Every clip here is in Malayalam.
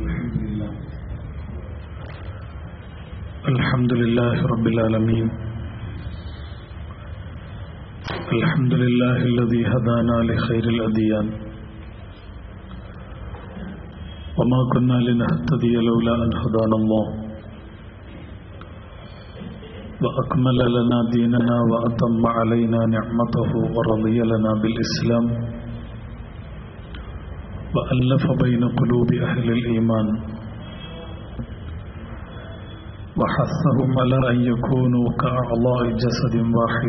الحمد لله الحمد لله رب العالمين الحمد لله الذي هدانا لخير الأديان وما كنا لنهتدي لولا أن هدانا الله وأكمل لنا ديننا وأتم علينا نعمته ورضي لنا بالإسلام وألف بين قلوب أهل الإيمان وحثهم على أن يكونوا كأعضاء جسد واحد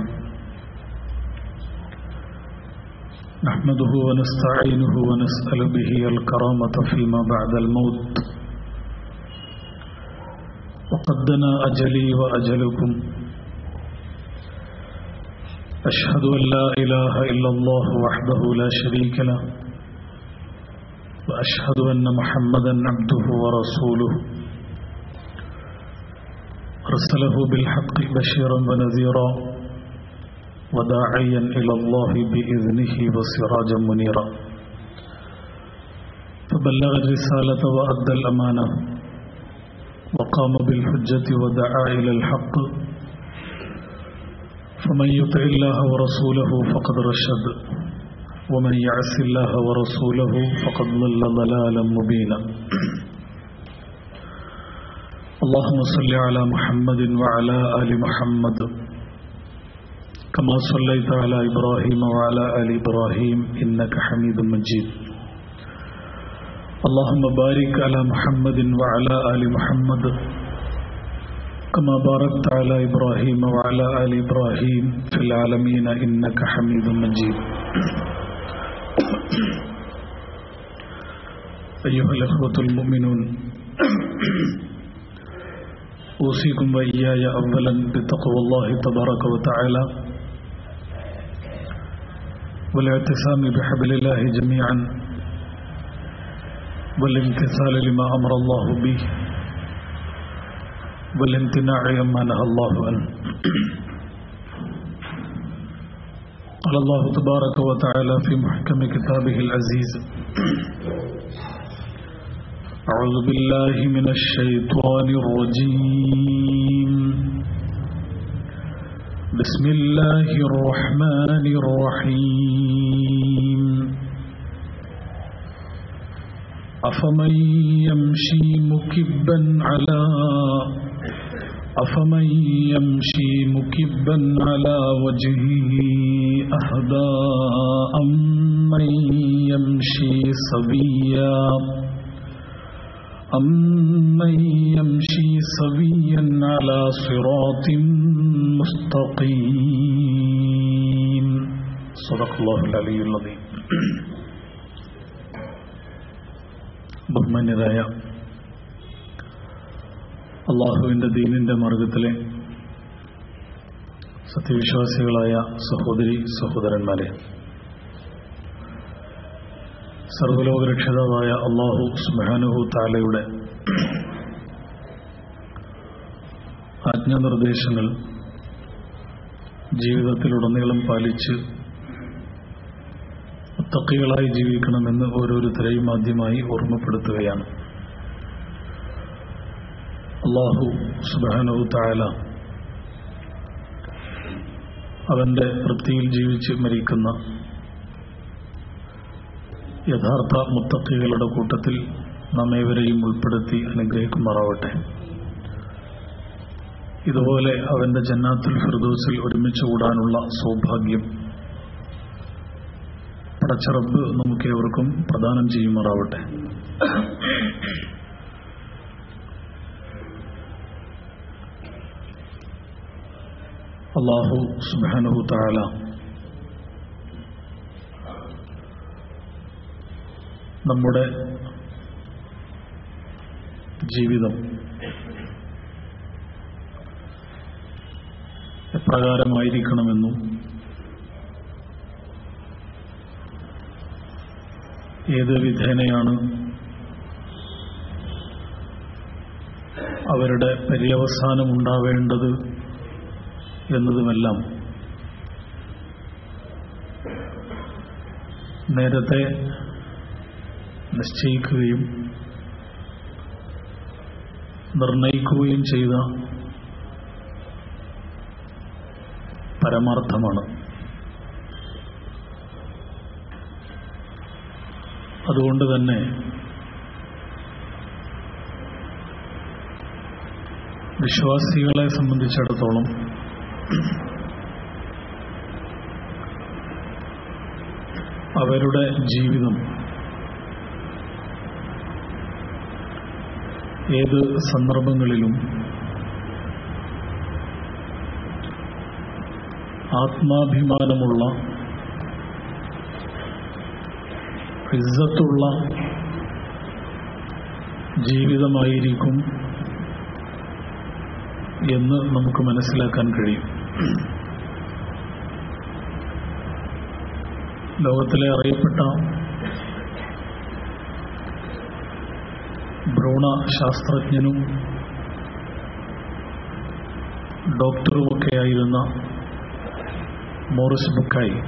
نحمده ونستعينه ونسأل به الكرامة فيما بعد الموت وقد دنا أجلي وأجلكم أشهد أن لا إله إلا الله وحده لا شريك له وأشهد أن محمدا عبده ورسوله أرسله بالحق بشيرا ونذيرا وداعيا إلى الله بإذنه وسراجا منيرا فبلغ الرسالة وأدى الأمانة وقام بالحجة ودعا إلى الحق فمن يطع الله ورسوله فقد رشد ومن يعص الله ورسوله فقد ضل ضلالا مبينا اللهم صل على محمد وعلى آل محمد كما صليت على إبراهيم وعلى آل إبراهيم إنك حميد مجيد اللهم بارك على محمد وعلى آل محمد كما باركت على إبراهيم وعلى آل إبراهيم في العالمين إنك حميد مجيد أيها الأخوة المؤمنون أوصيكم وإياي أولا بتقوى الله تبارك وتعالى والاعتصام بحبل الله جميعا والامتثال لما أمر الله به والامتناع عما نهى الله عنه قال الله تبارك وتعالى في محكم كتابه العزيز أعوذ بالله من الشيطان الرجيم بسم الله الرحمن الرحيم أفمن يمشي مكبا على أفمن يمشي مكبا على وجهه أهدى أمن يمشي سويا أمن يمشي سويا على صراط مستقيم صدق الله العلي العظيم ബഹുമാന്യരായ അള്ളാഹുവിൻ്റെ ദീനിൻ്റെ മാർഗത്തിലെ സത്യവിശ്വാസികളായ സഹോദരി സഹോദരന്മാരെ സർവലോകരക്ഷിതാവായ അള്ളാഹു സുബാനുഹു താലയുടെ ആജ്ഞാനിർദ്ദേശങ്ങൾ ജീവിതത്തിലുടനീളം പാലിച്ച് മുത്തക്കികളായി ജീവിക്കണമെന്ന് ഓരോരുത്തരെയും ആദ്യമായി ഓർമ്മപ്പെടുത്തുകയാണ് അള്ളാഹു സുബാനുഹു താല അവൻ്റെ വൃത്തിയിൽ ജീവിച്ച് മരിക്കുന്ന യഥാർത്ഥ മുത്തക്കികളുടെ കൂട്ടത്തിൽ നമ്മേവരെയും ഉൾപ്പെടുത്തി അനുഗ്രഹിക്കുമാറാവട്ടെ ഇതുപോലെ അവന്റെ ജന്നാത്തുൽ ഫിർദൂസിൽ ഒരുമിച്ച് കൂടാനുള്ള സൗഭാഗ്യം പടച്ചറബ് നമുക്കേവർക്കും പ്രദാനം ചെയ്യുമാറാവട്ടെ അള്ളാഹു സുബാനുഹു താല നമ്മുടെ ജീവിതം എപ്രകാരമായിരിക്കണമെന്നും ഏത് വിധേനയാണ് അവരുടെ പര്യവസാനം ഉണ്ടാവേണ്ടത് എന്നതുമെല്ലാം നേരത്തെ നിശ്ചയിക്കുകയും നിർണയിക്കുകയും ചെയ്ത പരമാർത്ഥമാണ് അതുകൊണ്ട് തന്നെ വിശ്വാസികളെ സംബന്ധിച്ചിടത്തോളം അവരുടെ ജീവിതം ഏത് സന്ദർഭങ്ങളിലും ആത്മാഭിമാനമുള്ള ഇസ്സത്തുള്ള ജീവിതമായിരിക്കും എന്ന് നമുക്ക് മനസ്സിലാക്കാൻ കഴിയും ലോകത്തിലെ അറിയപ്പെട്ട ഭ്രൂണ ശാസ്ത്രജ്ഞനും ഡോക്ടറുമൊക്കെയായിരുന്ന മോറിസ് ബുക്കായി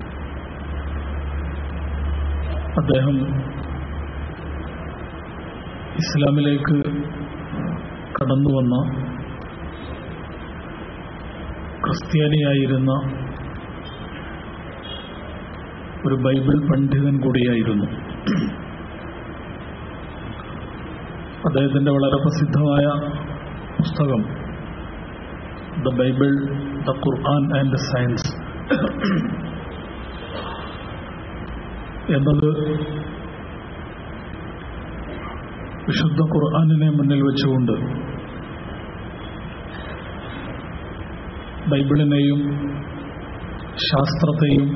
അദ്ദേഹം ഇസ്ലാമിലേക്ക് കടന്നു വന്ന ക്രിസ്ത്യാനിയായിരുന്ന ഒരു ബൈബിൾ പണ്ഡിതൻ കൂടിയായിരുന്നു അദ്ദേഹത്തിൻ്റെ വളരെ പ്രസിദ്ധമായ പുസ്തകം the Bible the Quran and science എന്നത് വിശുദ്ധ ഖുർആാനിനെ മുന്നിൽ വെച്ചുകൊണ്ട് ബൈബിളിനെയും ശാസ്ത്രത്തെയും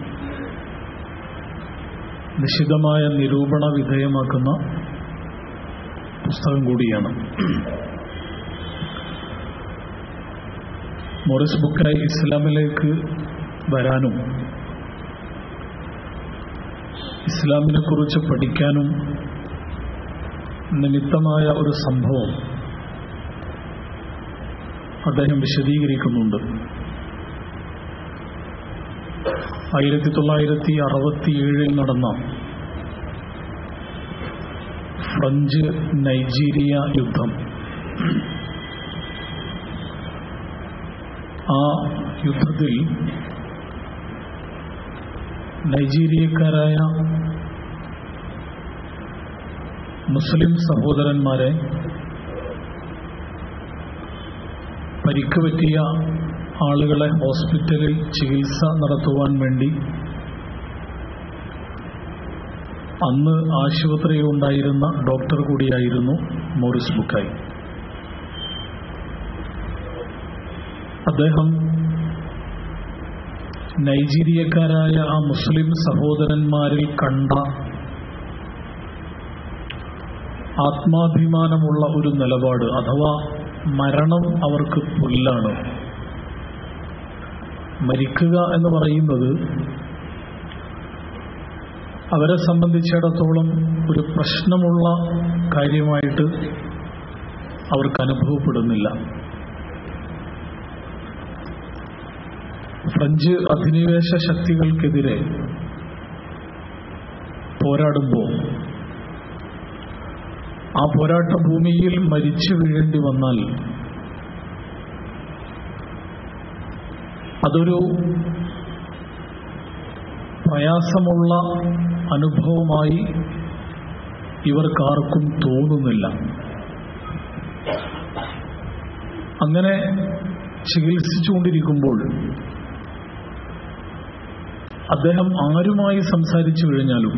നിശിതമായ നിരൂപണ വിധേയമാക്കുന്ന പുസ്തകം കൂടിയാണ് മോറിസ് ബുക്കായി ഇസ്ലാമിലേക്ക് വരാനും ഇസ്ലാമിനെ കുറിച്ച് പഠിക്കാനും നിമിത്തമായ ഒരു സംഭവം അദ്ദേഹം വിശദീകരിക്കുന്നുണ്ട് ആയിരത്തി തൊള്ളായിരത്തി അറുപത്തിയേഴിൽ നടന്ന ഫ്രഞ്ച് നൈജീരിയ യുദ്ധം ആ യുദ്ധത്തിൽ നൈജീരിയക്കാരായ മുസ്ലിം സഹോദരന്മാരെ പരിക്ക് പറ്റിയ ആളുകളെ ഹോസ്പിറ്റലിൽ ചികിത്സ നടത്തുവാൻ വേണ്ടി അന്ന് ആശുപത്രിയിൽ ഉണ്ടായിരുന്ന ഡോക്ടർ കൂടിയായിരുന്നു മോറിസ് ബുക്കായി അദ്ദേഹം നൈജീരിയക്കാരായ ആ മുസ്ലിം സഹോദരന്മാരിൽ കണ്ട ആത്മാഭിമാനമുള്ള ഒരു നിലപാട് അഥവാ മരണം അവർക്ക് പുല്ലാണ് മരിക്കുക എന്ന് പറയുന്നത് അവരെ സംബന്ധിച്ചിടത്തോളം ഒരു പ്രശ്നമുള്ള കാര്യമായിട്ട് അവർക്ക് അനുഭവപ്പെടുന്നില്ല ഫ്രഞ്ച് അധിനിവേശ ശക്തികൾക്കെതിരെ പോരാടുമ്പോൾ ആ പോരാട്ട ഭൂമിയിൽ മരിച്ചു വീഴേണ്ടി വന്നാൽ അതൊരു പ്രയാസമുള്ള അനുഭവമായി ഇവർക്കാർക്കും തോന്നുന്നില്ല അങ്ങനെ ചികിത്സിച്ചുകൊണ്ടിരിക്കുമ്പോൾ അദ്ദേഹം ആരുമായി സംസാരിച്ചു കഴിഞ്ഞാലും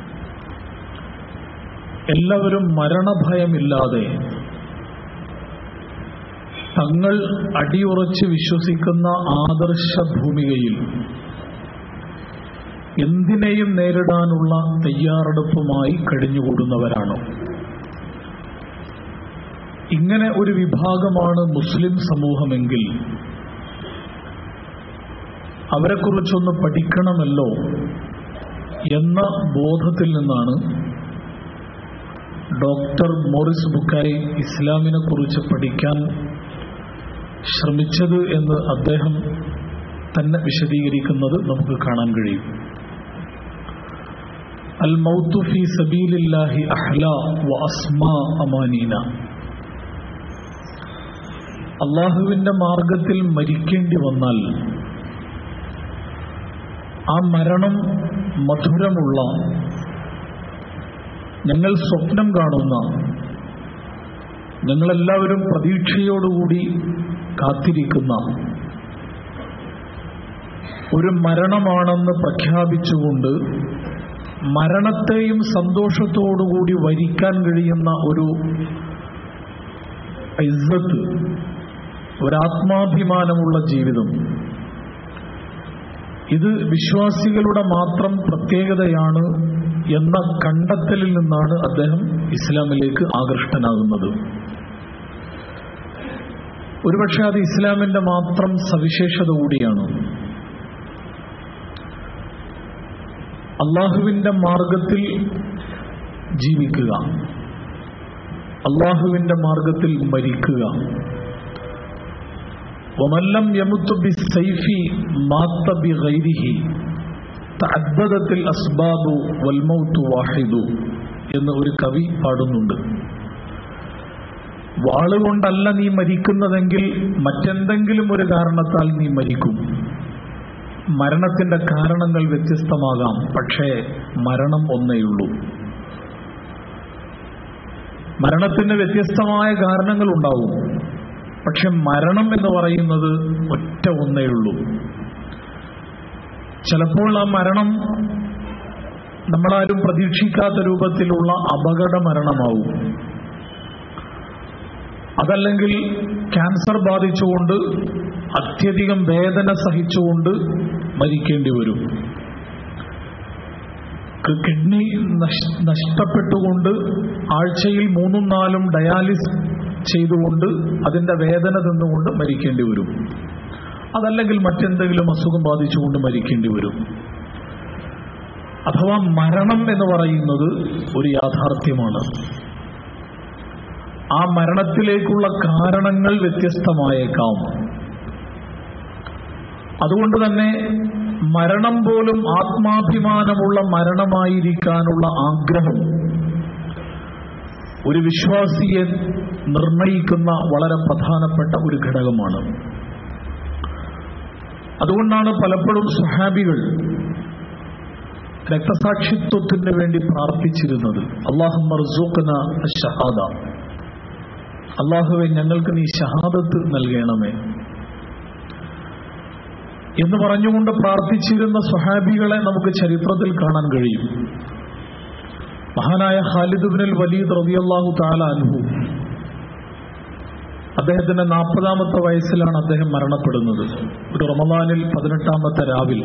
എല്ലാവരും മരണഭയമില്ലാതെ തങ്ങൾ അടിയുറച്ച് വിശ്വസിക്കുന്ന ആദർശ ഭൂമികയിൽ എന്തിനേയും നേരിടാനുള്ള തയ്യാറെടുപ്പുമായി കഴിഞ്ഞുകൂടുന്നവരാണ് ഇങ്ങനെ ഒരു വിഭാഗമാണ് മുസ്ലിം സമൂഹമെങ്കിൽ അവരെക്കുറിച്ചൊന്ന് പഠിക്കണമല്ലോ എന്ന ബോധത്തിൽ നിന്നാണ് ഡോക്ടർ മോറിസ് ബുക്കായി ഇസ്ലാമിനെ കുറിച്ച് പഠിക്കാൻ ശ്രമിച്ചത് എന്ന് അദ്ദേഹം തന്നെ വിശദീകരിക്കുന്നത് നമുക്ക് കാണാൻ കഴിയും അൽ മൗത്തു ഫി സബീലില്ലാഹി അഹ്ല വ അസ്മാ അമാനീന അള്ളാഹുവിന്റെ മാർഗത്തിൽ മരിക്കേണ്ടി വന്നാൽ ആ മരണം മധുരമുള്ള ഞങ്ങൾ സ്വപ്നം കാണുന്ന ഞങ്ങളെല്ലാവരും പ്രതീക്ഷയോടുകൂടി കാത്തിരിക്കുന്ന ഒരു മരണമാണെന്ന് പ്രഖ്യാപിച്ചുകൊണ്ട് മരണത്തെയും സന്തോഷത്തോടുകൂടി വരിക്കാൻ കഴിയുന്ന ഒരു ഇസ്സത്ത് ഒരാത്മാഭിമാനമുള്ള ജീവിതം ഇത് വിശ്വാസികളുടെ മാത്രം പ്രത്യേകതയാണ് എന്ന കണ്ടെത്തലിൽ നിന്നാണ് അദ്ദേഹം ഇസ്ലാമിലേക്ക് ആകൃഷ്ടനാകുന്നത് ഒരുപക്ഷെ അത് ഇസ്ലാമിന്റെ മാത്രം സവിശേഷത കൂടിയാണ് അള്ളാഹുവിന്റെ മാർഗത്തിൽ ജീവിക്കുക അള്ളാഹുവിന്റെ മാർഗത്തിൽ മരിക്കുക വമല്ലം യമുത്തു ബി സൈഫി മാത്ത ബി ഗൈരിഹി തഅദ്ദദത്തിൽ അസ്ബാബു വൽമൗത്തു വാഹിദു എന്ന് ഒരു കവി പാടുന്നുണ്ട് വാളുകൊണ്ടല്ല നീ മരിക്കുന്നതെങ്കിൽ മറ്റെന്തെങ്കിലും ഒരു കാരണത്താൽ നീ മരിക്കും മരണത്തിന്റെ കാരണങ്ങൾ വ്യത്യസ്തമാകാം പക്ഷേ മരണം ഒന്നേയുള്ളൂ മരണത്തിന് വ്യത്യസ്തമായ കാരണങ്ങൾ ഉണ്ടാവും പക്ഷെ മരണം എന്ന് പറയുന്നത് ഒറ്റ ഒന്നേയുള്ളൂ ചിലപ്പോൾ ആ മരണം നമ്മളാരും പ്രതീക്ഷിക്കാത്ത രൂപത്തിലുള്ള അപകട മരണമാവും അതല്ലെങ്കിൽ ക്യാൻസർ ബാധിച്ചുകൊണ്ട് അത്യധികം വേദന സഹിച്ചുകൊണ്ട് മരിക്കേണ്ടി വരും കിഡ്നി നഷ്ടപ്പെട്ടുകൊണ്ട് ആഴ്ചയിൽ മൂന്നും നാലും ഡയാലിസ് ചെയ്തുകൊണ്ട് അതിന്റെ വേദന തിന്നുകൊണ്ട് മരിക്കേണ്ടി വരും അതല്ലെങ്കിൽ മറ്റെന്തെങ്കിലും അസുഖം ബാധിച്ചുകൊണ്ട് മരിക്കേണ്ടി വരും അഥവാ മരണം എന്ന് പറയുന്നത് ഒരു യാഥാർത്ഥ്യമാണ് ആ മരണത്തിലേക്കുള്ള കാരണങ്ങൾ വ്യത്യസ്തമായേക്കാം അതുകൊണ്ട് തന്നെ മരണം പോലും ആത്മാഭിമാനമുള്ള മരണമായിരിക്കാനുള്ള ആഗ്രഹം ഒരു വിശ്വാസിയെ നിർണയിക്കുന്ന വളരെ പ്രധാനപ്പെട്ട ഒരു ഘടകമാണ് അതുകൊണ്ടാണ് പലപ്പോഴും സുഹാബികൾ രക്തസാക്ഷിത്വത്തിന് വേണ്ടി പ്രാർത്ഥിച്ചിരുന്നത് അള്ളാഹു ഷഹാദ അള്ളാഹുവെ ഞങ്ങൾക്ക് നീ ഷഹാദത്ത് നൽകണമേ എന്ന് പറഞ്ഞുകൊണ്ട് പ്രാർത്ഥിച്ചിരുന്ന സ്വഹാബികളെ നമുക്ക് ചരിത്രത്തിൽ കാണാൻ കഴിയും മഹാനായ ഖാലിദ് ബിൻ വലീദ് റബിയല്ലാഹു താല അനുഭു അദ്ദേഹത്തിന്റെ നാൽപ്പതാമത്തെ വയസ്സിലാണ് അദ്ദേഹം മരണപ്പെടുന്നത് ഒരു റമദാനിൽ പതിനെട്ടാമത്തെ രാവിൽ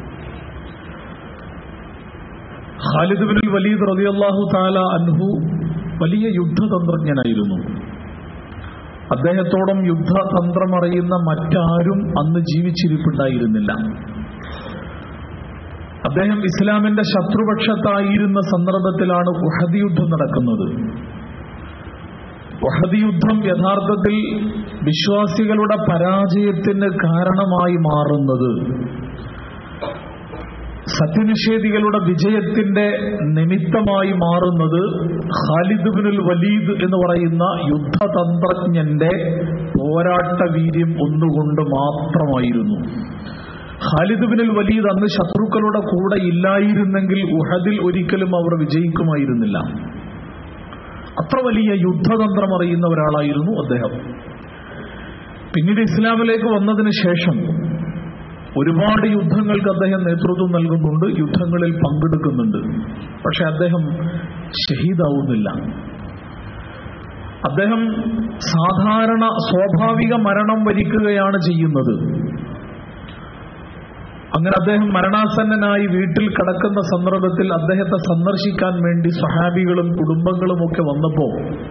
ഖാലിദ് ബിൻ വലീദ് റബിയല്ലാഹു താല അൻഹു വലിയ യുദ്ധതന്ത്രജ്ഞനായിരുന്നു അദ്ദേഹത്തോടും യുദ്ധതന്ത്രമറിയുന്ന മറ്റാരും അന്ന് ജീവിച്ചിരിപ്പുണ്ടായിരുന്നില്ല അദ്ദേഹം ഇസ്ലാമിന്റെ ശത്രുപക്ഷത്തായിരുന്ന സന്ദർഭത്തിലാണ് ഉഹദ് യുദ്ധം നടക്കുന്നത് ഉഹദ് യുദ്ധം യഥാർത്ഥത്തിൽ വിശ്വാസികളുടെ പരാജയത്തിന് കാരണമായി മാറുന്നത് സത്യനിഷേധികളുടെ വിജയത്തിന്റെ നിമിത്തമായി മാറുന്നത് ഖാലിദ് ബിനുൽ വലീദ് എന്ന് പറയുന്ന യുദ്ധതന്ത്രജ്ഞന്റെ പോരാട്ട വീര്യം ഒന്നുകൊണ്ട് മാത്രമായിരുന്നു ഖാലിദ് ബിനുൽ വലീദ് അന്ന് ശത്രുക്കളുടെ കൂടെ ഇല്ലായിരുന്നെങ്കിൽ ഉഹദിൽ ഒരിക്കലും അവർ വിജയിക്കുമായിരുന്നില്ല അത്ര വലിയ യുദ്ധതന്ത്രം അറിയുന്ന ഒരാളായിരുന്നു അദ്ദേഹം പിന്നീട് ഇസ്ലാമിലേക്ക് വന്നതിന് ശേഷം ഒരുപാട് യുദ്ധങ്ങൾക്ക് അദ്ദേഹം നേതൃത്വം നൽകുന്നുണ്ട് യുദ്ധങ്ങളിൽ പങ്കെടുക്കുന്നുണ്ട് പക്ഷെ അദ്ദേഹം ഷഹീദാവുന്നില്ല അദ്ദേഹം സാധാരണ സ്വാഭാവിക മരണം വരിക്കുകയാണ് ചെയ്യുന്നത് അങ്ങനെ അദ്ദേഹം മരണാസന്നനായി വീട്ടിൽ കടക്കുന്ന സന്ദർഭത്തിൽ അദ്ദേഹത്തെ സന്ദർശിക്കാൻ വേണ്ടി സഹാബികളും കുടുംബങ്ങളും ഒക്കെ വന്നപ്പോ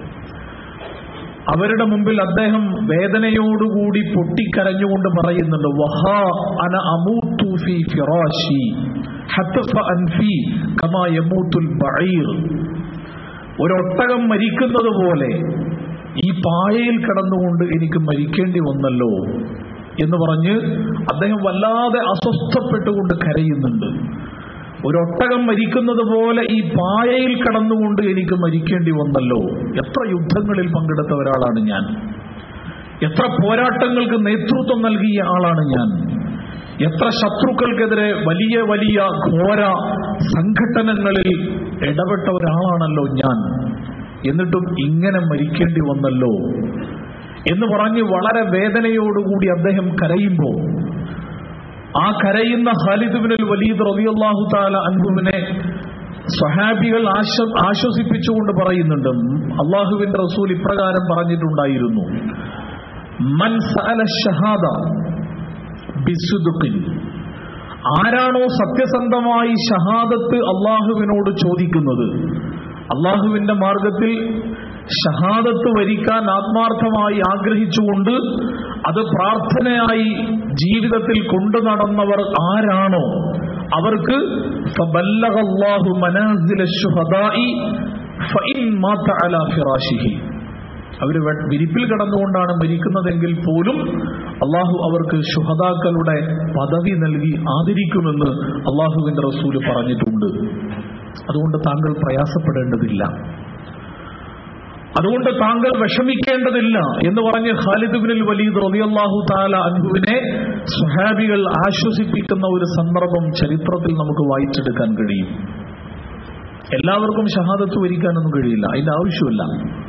അവരുടെ മുമ്പിൽ അദ്ദേഹം വേദനയോടുകൂടി പൊട്ടിക്കരഞ്ഞുകൊണ്ട് പറയുന്നുണ്ട് വഹാ അന അമൂത്തു ഫി ഫിറാശി ഹത്തഫ അൻഫി കമാ യമൂത്തുൽ ബഈർ ഒരൊട്ടകം മരിക്കുന്നത് പോലെ ഈ പായയിൽ കിടന്നുകൊണ്ട് എനിക്ക് മരിക്കേണ്ടി വന്നല്ലോ എന്ന് പറഞ്ഞ് അദ്ദേഹം വല്ലാതെ അസ്വസ്ഥപ്പെട്ടുകൊണ്ട് കരയുന്നുണ്ട് ഒരൊട്ടകം മരിക്കുന്നത് പോലെ ഈ പായയിൽ കടന്നുകൊണ്ട് എനിക്ക് മരിക്കേണ്ടി വന്നല്ലോ എത്ര യുദ്ധങ്ങളിൽ പങ്കെടുത്ത ഒരാളാണ് ഞാൻ എത്ര പോരാട്ടങ്ങൾക്ക് നേതൃത്വം നൽകിയ ആളാണ് ഞാൻ എത്ര ശത്രുക്കൾക്കെതിരെ വലിയ വലിയ ഘോര സംഘടനകളിൽ ഇടപെട്ട ഒരാളാണല്ലോ ഞാൻ എന്നിട്ടും ഇങ്ങനെ മരിക്കേണ്ടി വന്നല്ലോ എന്ന് പറഞ്ഞ് വളരെ വേദനയോടുകൂടി അദ്ദേഹം കരയുമ്പോൾ ആ കരയുന്ന ഖാലിദുബിനിൽ വലീദ് റളിയല്ലാഹു താല അൻഹുവിനെ സ്വഹാബികൾ ആശ ആശ്വസിപ്പിച്ചുകൊണ്ട് പറയുന്നുണ്ട് അള്ളാഹുവിന്റെ റസൂൽ ഇപ്രകാരം പറഞ്ഞിട്ടുണ്ടായിരുന്നു മൻ സഅല ഷഹാദ ബിസുദുഖിൻ ആരാണോ സത്യസന്ധമായി ഷഹാദത്ത് അള്ളാഹുവിനോട് ചോദിക്കുന്നത് അള്ളാഹുവിന്റെ മാർഗത്തിൽ ഷഹാദത്ത് വരിക്കാൻ ആത്മാർത്ഥമായി ആഗ്രഹിച്ചുകൊണ്ട് അത് പ്രാർത്ഥനയായി ജീവിതത്തിൽ കൊണ്ടു നടന്നവർ ആരാണോ അവർക്ക് ഫബല്ലഗല്ലാഹു മനാസില ശുഹദാഇ ഫഇൻ മാത അലാ ഫിറാശിഹി അവർ വിരിപ്പിൽ കിടന്നുകൊണ്ടാണ് മരിക്കുന്നതെങ്കിൽ പോലും അള്ളാഹു അവർക്ക് ശുഹദാക്കളുടെ പദവി നൽകി ആദരിക്കുമെന്ന് അള്ളാഹുവിന്റെ റസൂല് പറഞ്ഞിട്ടുണ്ട് അതുകൊണ്ട് താങ്കൾ പ്രയാസപ്പെടേണ്ടതില്ല അതുകൊണ്ട് താങ്കൾ വിഷമിക്കേണ്ടതില്ല എന്ന് പറഞ്ഞ് ഖാലിദ് ബിൻ വലീദ് റളിയല്ലാഹു താല അൻഹുവിനെ സുഹാബികൾ ആശ്വസിപ്പിക്കുന്ന ഒരു സന്ദർഭം ചരിത്രത്തിൽ നമുക്ക് വായിച്ചെടുക്കാൻ കഴിയും എല്ലാവർക്കും ഷഹാദത്ത് വരിക്കാനൊന്നും കഴിയില്ല അതിന്റെ ആവശ്യമില്ല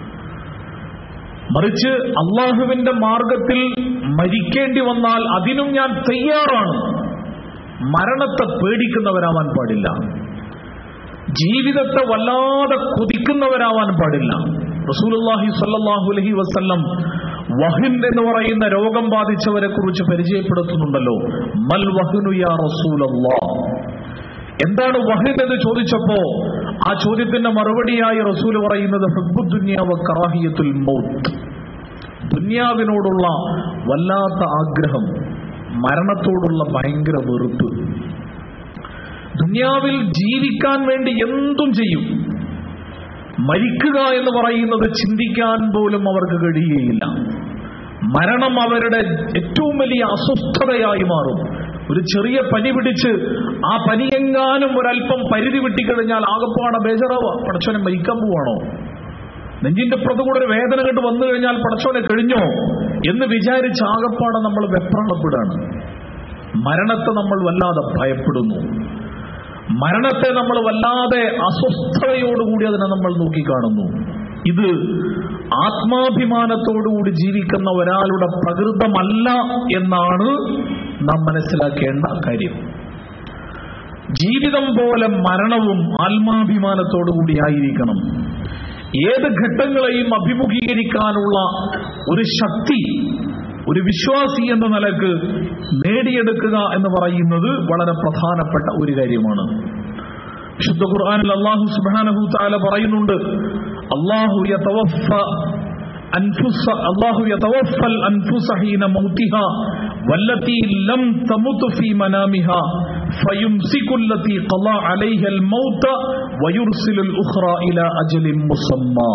മറിച്ച് അള്ളാഹുവിന്റെ മാർഗത്തിൽ മരിക്കേണ്ടി വന്നാൽ അതിനും ഞാൻ തയ്യാറാണ് മരണത്തെ പേടിക്കുന്നവരാവാൻ പാടില്ല ജീവിതത്തെ വല്ലാതെ കൊതിക്കുന്നവരാവാൻ പാടില്ല റസൂലുള്ളാഹി സ്വല്ലല്ലാഹു അലൈഹി വസല്ലം വഹിൻ എന്ന് പറയുന്ന രോഗം ബാധിച്ചവരെ കുറിച്ച് പരിചയപ്പെടുത്തുന്നുണ്ടല്ലോ മൽ വഹ്നു യാ റസൂലല്ലാഹ് എന്താണ് വഹിൻ എന്ന് ചോദിച്ചപ്പോ ആ ചോദ്യത്തിന്റെ മറുപടിയായി റസൂൽ പറയുന്നത് ഹബ്ബു ദുനിയാവ കറാഹിയത്തുൽ മൗത്ത് ദുനിയാവിനോടുള്ള വല്ലാത്ത ആഗ്രഹം മരണത്തോടുള്ള ഭയങ്കര വെറുപ്പ് ദുനിയാവിൽ ജീവിക്കാൻ വേണ്ടി എന്തും ചെയ്യും മരിക്കുക എന്ന് പറയുന്നത് ചിന്തിക്കാൻ പോലും അവർക്ക് കഴിയുകയില്ല മരണം അവരുടെ ഏറ്റവും വലിയ അസ്വസ്ഥതയായി മാറും ഒരു ചെറിയ പനി പിടിച്ച് ആ പനിയെങ്ങാനും ഒരല്പം പരിധി വിട്ടിക്കഴിഞ്ഞാൽ ആകപ്പാടെ ബേജറാവുക പടച്ചോനെ മരിക്കാൻ പോവാണോ നെഞ്ചിന്റെ പുറത്തു കൂടെ ഒരു വേദന കണ്ട് വന്നു കഴിഞ്ഞാൽ പടച്ചോനെ കഴിഞ്ഞോ എന്ന് വിചാരിച്ച് ആകപ്പാടെ നമ്മൾ വെപ്രാളപ്പെടുകയാണ് മരണത്തെ നമ്മൾ വല്ലാതെ ഭയപ്പെടുന്നു മരണത്തെ നമ്മൾ വല്ലാതെ അസ്വസ്ഥതയോടുകൂടി അതിനെ നമ്മൾ നോക്കിക്കാണുന്നു ഇത് ആത്മാഭിമാനത്തോടുകൂടി ജീവിക്കുന്ന ഒരാളുടെ പ്രകൃതമല്ല എന്നാണ് നാം മനസ്സിലാക്കേണ്ട കാര്യം ജീവിതം പോലെ മരണവും ആത്മാഭിമാനത്തോടുകൂടി ആയിരിക്കണം ഏത് ഘട്ടങ്ങളെയും അഭിമുഖീകരിക്കാനുള്ള ഒരു ശക്തി ഒരു വിശ്വാസി എന്ന നിലക്ക് നേടിയെടുക്കുക എന്ന് പറയുന്നത് വളരെ പ്രധാനപ്പെട്ട ഒരു കാര്യമാണ് ശുദ്ധ ഖുർആനിൽ അള്ളാഹു സുബാനഹു താല പറയുന്നുണ്ട് അള്ളാഹു യതവഫ അൻഫുസ അള്ളാഹു യതവഫൽ അൻഫുസ ഹീന മൗതിഹ വല്ലത്തി ലം തമുത് ഫീ മനാമിഹ ഫയുംസികു അല്ലത്തി ഖളാ അലൈഹ അൽ മൗത വയുർസിലു അൽ ഉഖ്റ ഇലാ അജലിൻ മുസമ്മാ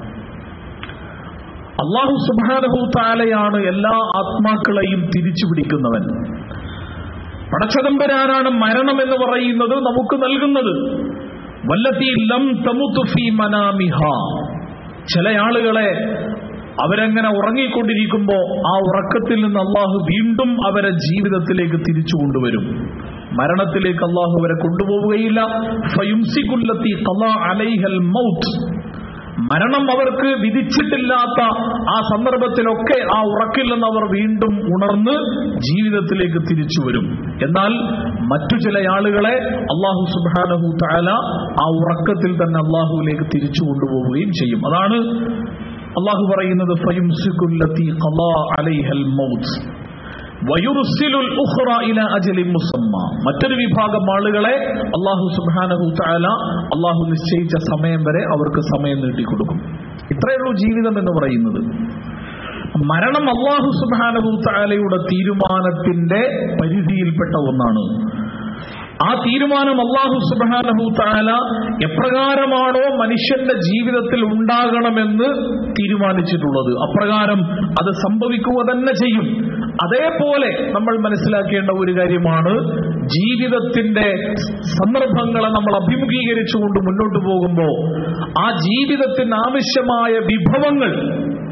അള്ളാഹു സുബാനഹു താലയാണ് എല്ലാ ആത്മാക്കളെയും തിരിച്ചു പിടിക്കുന്നവൻ പടച്ചതമ്പരാനാണ് മരണം എന്ന് പറയുന്നത് നമുക്ക് നൽകുന്നത് വല്ലത്തി ലം തമുത്തുഫി മനാമിഹ ചില ആളുകളെ അവരെങ്ങനെ ഉറങ്ങിക്കൊണ്ടിരിക്കുമ്പോൾ ആ ഉറക്കത്തിൽ നിന്ന് അള്ളാഹു വീണ്ടും അവരെ ജീവിതത്തിലേക്ക് തിരിച്ചു കൊണ്ടുവരും മരണത്തിലേക്ക് അള്ളാഹു അവരെ കൊണ്ടുപോവുകയില്ല ഫയുംസിക്കുല്ലത്തി ഖളാ അലൈഹൽ മൗത്ത് മരണം അവർക്ക് വിധിച്ചിട്ടില്ലാത്ത ആ സന്ദർഭത്തിലൊക്കെ ആ ഉറക്കിൽ നിന്ന് അവർ വീണ്ടും ഉണർന്ന് ജീവിതത്തിലേക്ക് തിരിച്ചു വരും എന്നാൽ മറ്റു ചില ആളുകളെ അള്ളാഹു സുബാനഹു താല ആ ഉറക്കത്തിൽ തന്നെ അള്ളാഹുവിലേക്ക് തിരിച്ചു കൊണ്ടുപോവുകയും ചെയ്യും അതാണ് അള്ളാഹു പറയുന്നത് ഫയുംസിക്കുല്ലത്തി ഖളാ അലൈഹൽ മൗത്ത് വയുർസിലുൽ ഉഖ്റ ഇല അജലിൻ മുസമ്മ മറ്റൊരു വിഭാഗം ആളുകളെ അള്ളാഹു സുബ്ഹാനഹു തആല അള്ളാഹു നിശ്ചയിച്ച സമയം വരെ അവർക്ക് സമയം നീട്ടിക്കൊടുക്കും ഇത്രയുള്ളൂ ജീവിതം എന്ന് പറയുന്നത് മരണം അള്ളാഹു സുബ്ഹാനഹു തആലയുടെ തീരുമാനത്തിന്റെ പരിധിയിൽപ്പെട്ട ഒന്നാണ് ആ തീരുമാനം അള്ളാഹു സുബാനഹു താല എപ്രകാരമാണോ മനുഷ്യന്റെ ജീവിതത്തിൽ ഉണ്ടാകണമെന്ന് തീരുമാനിച്ചിട്ടുള്ളത് അപ്രകാരം അത് സംഭവിക്കുക തന്നെ ചെയ്യും അതേപോലെ നമ്മൾ മനസ്സിലാക്കേണ്ട ഒരു കാര്യമാണ് ജീവിതത്തിന്റെ സന്ദർഭങ്ങളെ നമ്മൾ അഭിമുഖീകരിച്ചുകൊണ്ട് മുന്നോട്ട് പോകുമ്പോൾ ആ ജീവിതത്തിന് ആവശ്യമായ വിഭവങ്ങൾ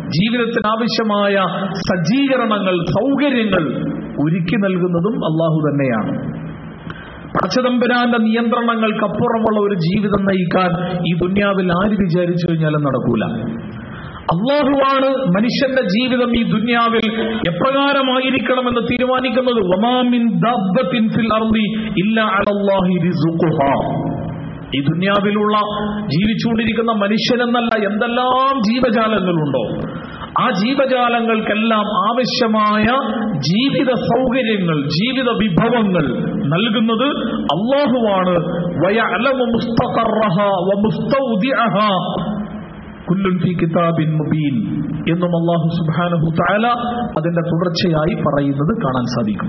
ജീവിതത്തിന് ആവശ്യമായ സജ്ജീകരണങ്ങൾ സൗകര്യങ്ങൾ ഒരുക്കി നൽകുന്നതും അള്ളാഹു തന്നെയാണ് പടച്ചതമ്പുരാന്റെ നിയന്ത്രണങ്ങൾക്കപ്പുറമുള്ള ഒരു ജീവിതം നയിക്കാൻ ഈ ദുന്യാവിൽ ആര് വിചാരിച്ചു കഴിഞ്ഞാലും നടക്കൂല അള്ളാഹുവാണ് മനുഷ്യന്റെ ജീവിതം ഈ ദുന്യാവിൽ എപ്രകാരമായിരിക്കണമെന്ന് തീരുമാനിക്കുന്നത് വമാമിൻ ദബ്ബത്തിൻ ഫിൽ അർളി ഇല്ല അലല്ലാഹി റിസുഖുഹാ ഈ ദുന്യാവിലുള്ള ജീവിച്ചുകൊണ്ടിരിക്കുന്ന മനുഷ്യനെന്നല്ല എന്തെല്ലാം ജീവജാലങ്ങളുണ്ടോ ആ ജീവജാലങ്ങൾക്കെല്ലാം ആവശ്യമായ ജീവിത സൗകര്യങ്ങൾ ജീവിത വിഭവങ്ങൾ നൽകുന്നത് അള്ളാഹുവാണ് വയഅലമു മുസ്തഖറഹ വമുസ്തൗദിഅഹ കുല്ലുൻ ഫി കിതാബിൻ മുബീൻ എന്നും അള്ളാഹു സുബ്ഹാനഹു തആല അതിന്റെ തുടർച്ചയായി പറയുന്നത് കാണാൻ സാധിക്കും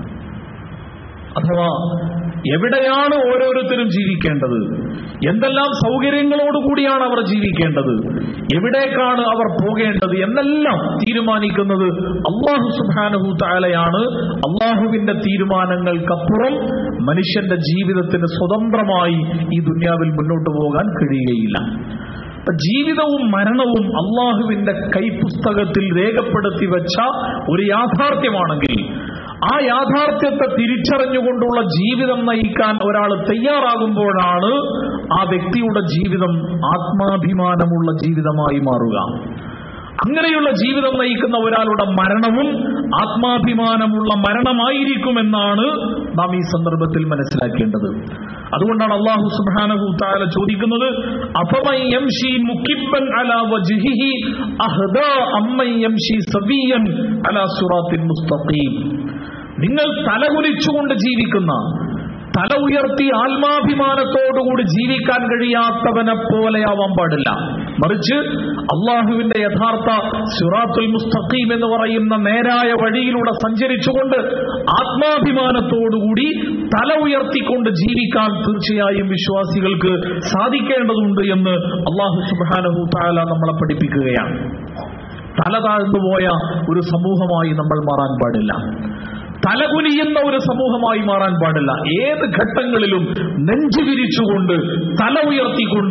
അഥവാ എവിടെയാണ് ഓരോരുത്തരും ജീവിക്കേണ്ടത് എന്തെല്ലാം സൗകര്യങ്ങളോടുകൂടിയാണ് അവർ ജീവിക്കേണ്ടത് എവിടേക്കാണ് അവർ പോകേണ്ടത് എന്നെല്ലാം തീരുമാനിക്കുന്നത് അള്ളാഹു സുബാനഹു താലയാണ് അള്ളാഹുവിന്റെ തീരുമാനങ്ങൾക്കപ്പുറം മനുഷ്യന്റെ ജീവിതത്തിന് സ്വതന്ത്രമായി ഈ ദുന്യാവിൽ മുന്നോട്ട് പോകാൻ കഴിയുകയില്ല അപ്പൊ ജീവിതവും മരണവും അള്ളാഹുവിന്റെ കൈപുസ്തകത്തിൽ രേഖപ്പെടുത്തി വെച്ച ഒരു യാഥാർത്ഥ്യമാണെങ്കിൽ ആ യാഥാർത്ഥ്യത്തെ തിരിച്ചറിഞ്ഞുകൊണ്ടുള്ള ജീവിതം നയിക്കാൻ ഒരാൾ തയ്യാറാകുമ്പോഴാണ് ആ വ്യക്തിയുടെ ജീവിതം ആത്മാഭിമാനമുള്ള ജീവിതമായി മാറുക അങ്ങനെയുള്ള ജീവിതം നയിക്കുന്ന ഒരാളുടെ മരണവും ആത്മാഭിമാനമുള്ള മരണമായിരിക്കുമെന്നാണ് നാം ഈ സന്ദർഭത്തിൽ മനസ്സിലാക്കേണ്ടത് അതുകൊണ്ടാണ് അള്ളാഹു സുബ്ഹാനഹു തആല ചോദിക്കുന്നത് അഫമൻ യംശി മുകിബ്ബൻ അലാ വജ്ഹിഹി അഹ്ദാ അമ്മൻ യംശി സവിയൻ അലാ സിറാത്തിൻ മുസ്തഖീം നിങ്ങൾ തലകുലിച്ചുകൊണ്ട് ജീവിക്കുന്ന തല ഉയർത്തി ആത്മാഭിമാനത്തോടുകൂടി ജീവിക്കാൻ കഴിയാത്തവനെ പോലെയാവാൻ പാടില്ല മറിച്ച് അള്ളാഹുവിന്റെ യഥാർത്ഥ സുറാത്തുൽ മുസ്തഖീം എന്ന് പറയുന്ന നേരായ വഴിയിലൂടെ സഞ്ചരിച്ചുകൊണ്ട് ആത്മാഭിമാനത്തോടുകൂടി തല ഉയർത്തിക്കൊണ്ട് ജീവിക്കാൻ തീർച്ചയായും വിശ്വാസികൾക്ക് സാധിക്കേണ്ടതുണ്ട് എന്ന് അള്ളാഹു സുബാനഹു താല നമ്മളെ പഠിപ്പിക്കുകയാണ് തല താഴ്ന്നുപോയ ഒരു സമൂഹമായി നമ്മൾ മാറാൻ പാടില്ല തലകുനിയുന്ന ഒരു സമൂഹമായി മാറാൻ പാടില്ല ഏത് ഘട്ടങ്ങളിലും നെഞ്ചു വിരിച്ചുകൊണ്ട് തല ഉയർത്തിക്കൊണ്ട്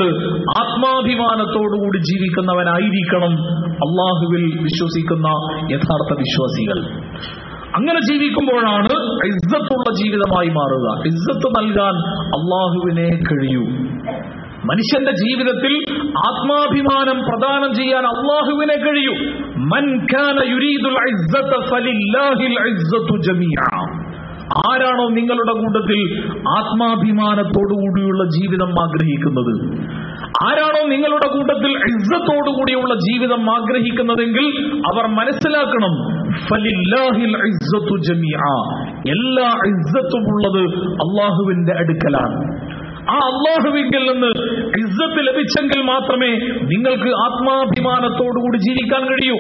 ആത്മാഭിമാനത്തോടുകൂടി ജീവിക്കുന്നവനായിരിക്കണം അള്ളാഹുവിൽ വിശ്വസിക്കുന്ന യഥാർത്ഥ വിശ്വാസികൾ അങ്ങനെ ജീവിക്കുമ്പോഴാണ് ഇസ്സത്തുള്ള ജീവിതമായി മാറുക ഇസ്സത്ത് നൽകാൻ അള്ളാഹുവിനെ കഴിയൂ മനുഷ്യന്റെ ജീവിതത്തിൽ ആത്മാഭിമാനം പ്രദാനം ചെയ്യാൻ അള്ളാഹുവിനെ കഴിയൂ മൻ കാന യുരീദുൽ ഇസ്സത ഫലില്ലാഹിൽ ഇസ്സതു ജമീഅ ആരാണോ നിങ്ങളുടെ കൂട്ടത്തിൽ ആത്മാഭിമാനത്തോടുകൂടിയുള്ള ജീവിതം ആഗ്രഹിക്കുന്നത് ആരാണോ നിങ്ങളുടെ കൂട്ടത്തിൽ ഇസ്സത്തോടുകൂടിയുള്ള ജീവിതം ആഗ്രഹിക്കുന്നതെങ്കിൽ അവർ മനസ്സിലാക്കണം ഫലില്ലാഹിൽ ഇസ്സതു ജമീഅ എല്ലാ ഇസ്സത്തും ഉള്ളത് അള്ളാഹുവിന്റെ അടുക്കലാണ് ആ അള്ളാഹുവിങ്കിൽ നിന്ന് ഇസ്സത്ത് ലഭിച്ചെങ്കിൽ മാത്രമേ നിങ്ങൾക്ക് ആത്മാഭിമാനത്തോടുകൂടി ജീവിക്കാൻ കഴിയൂ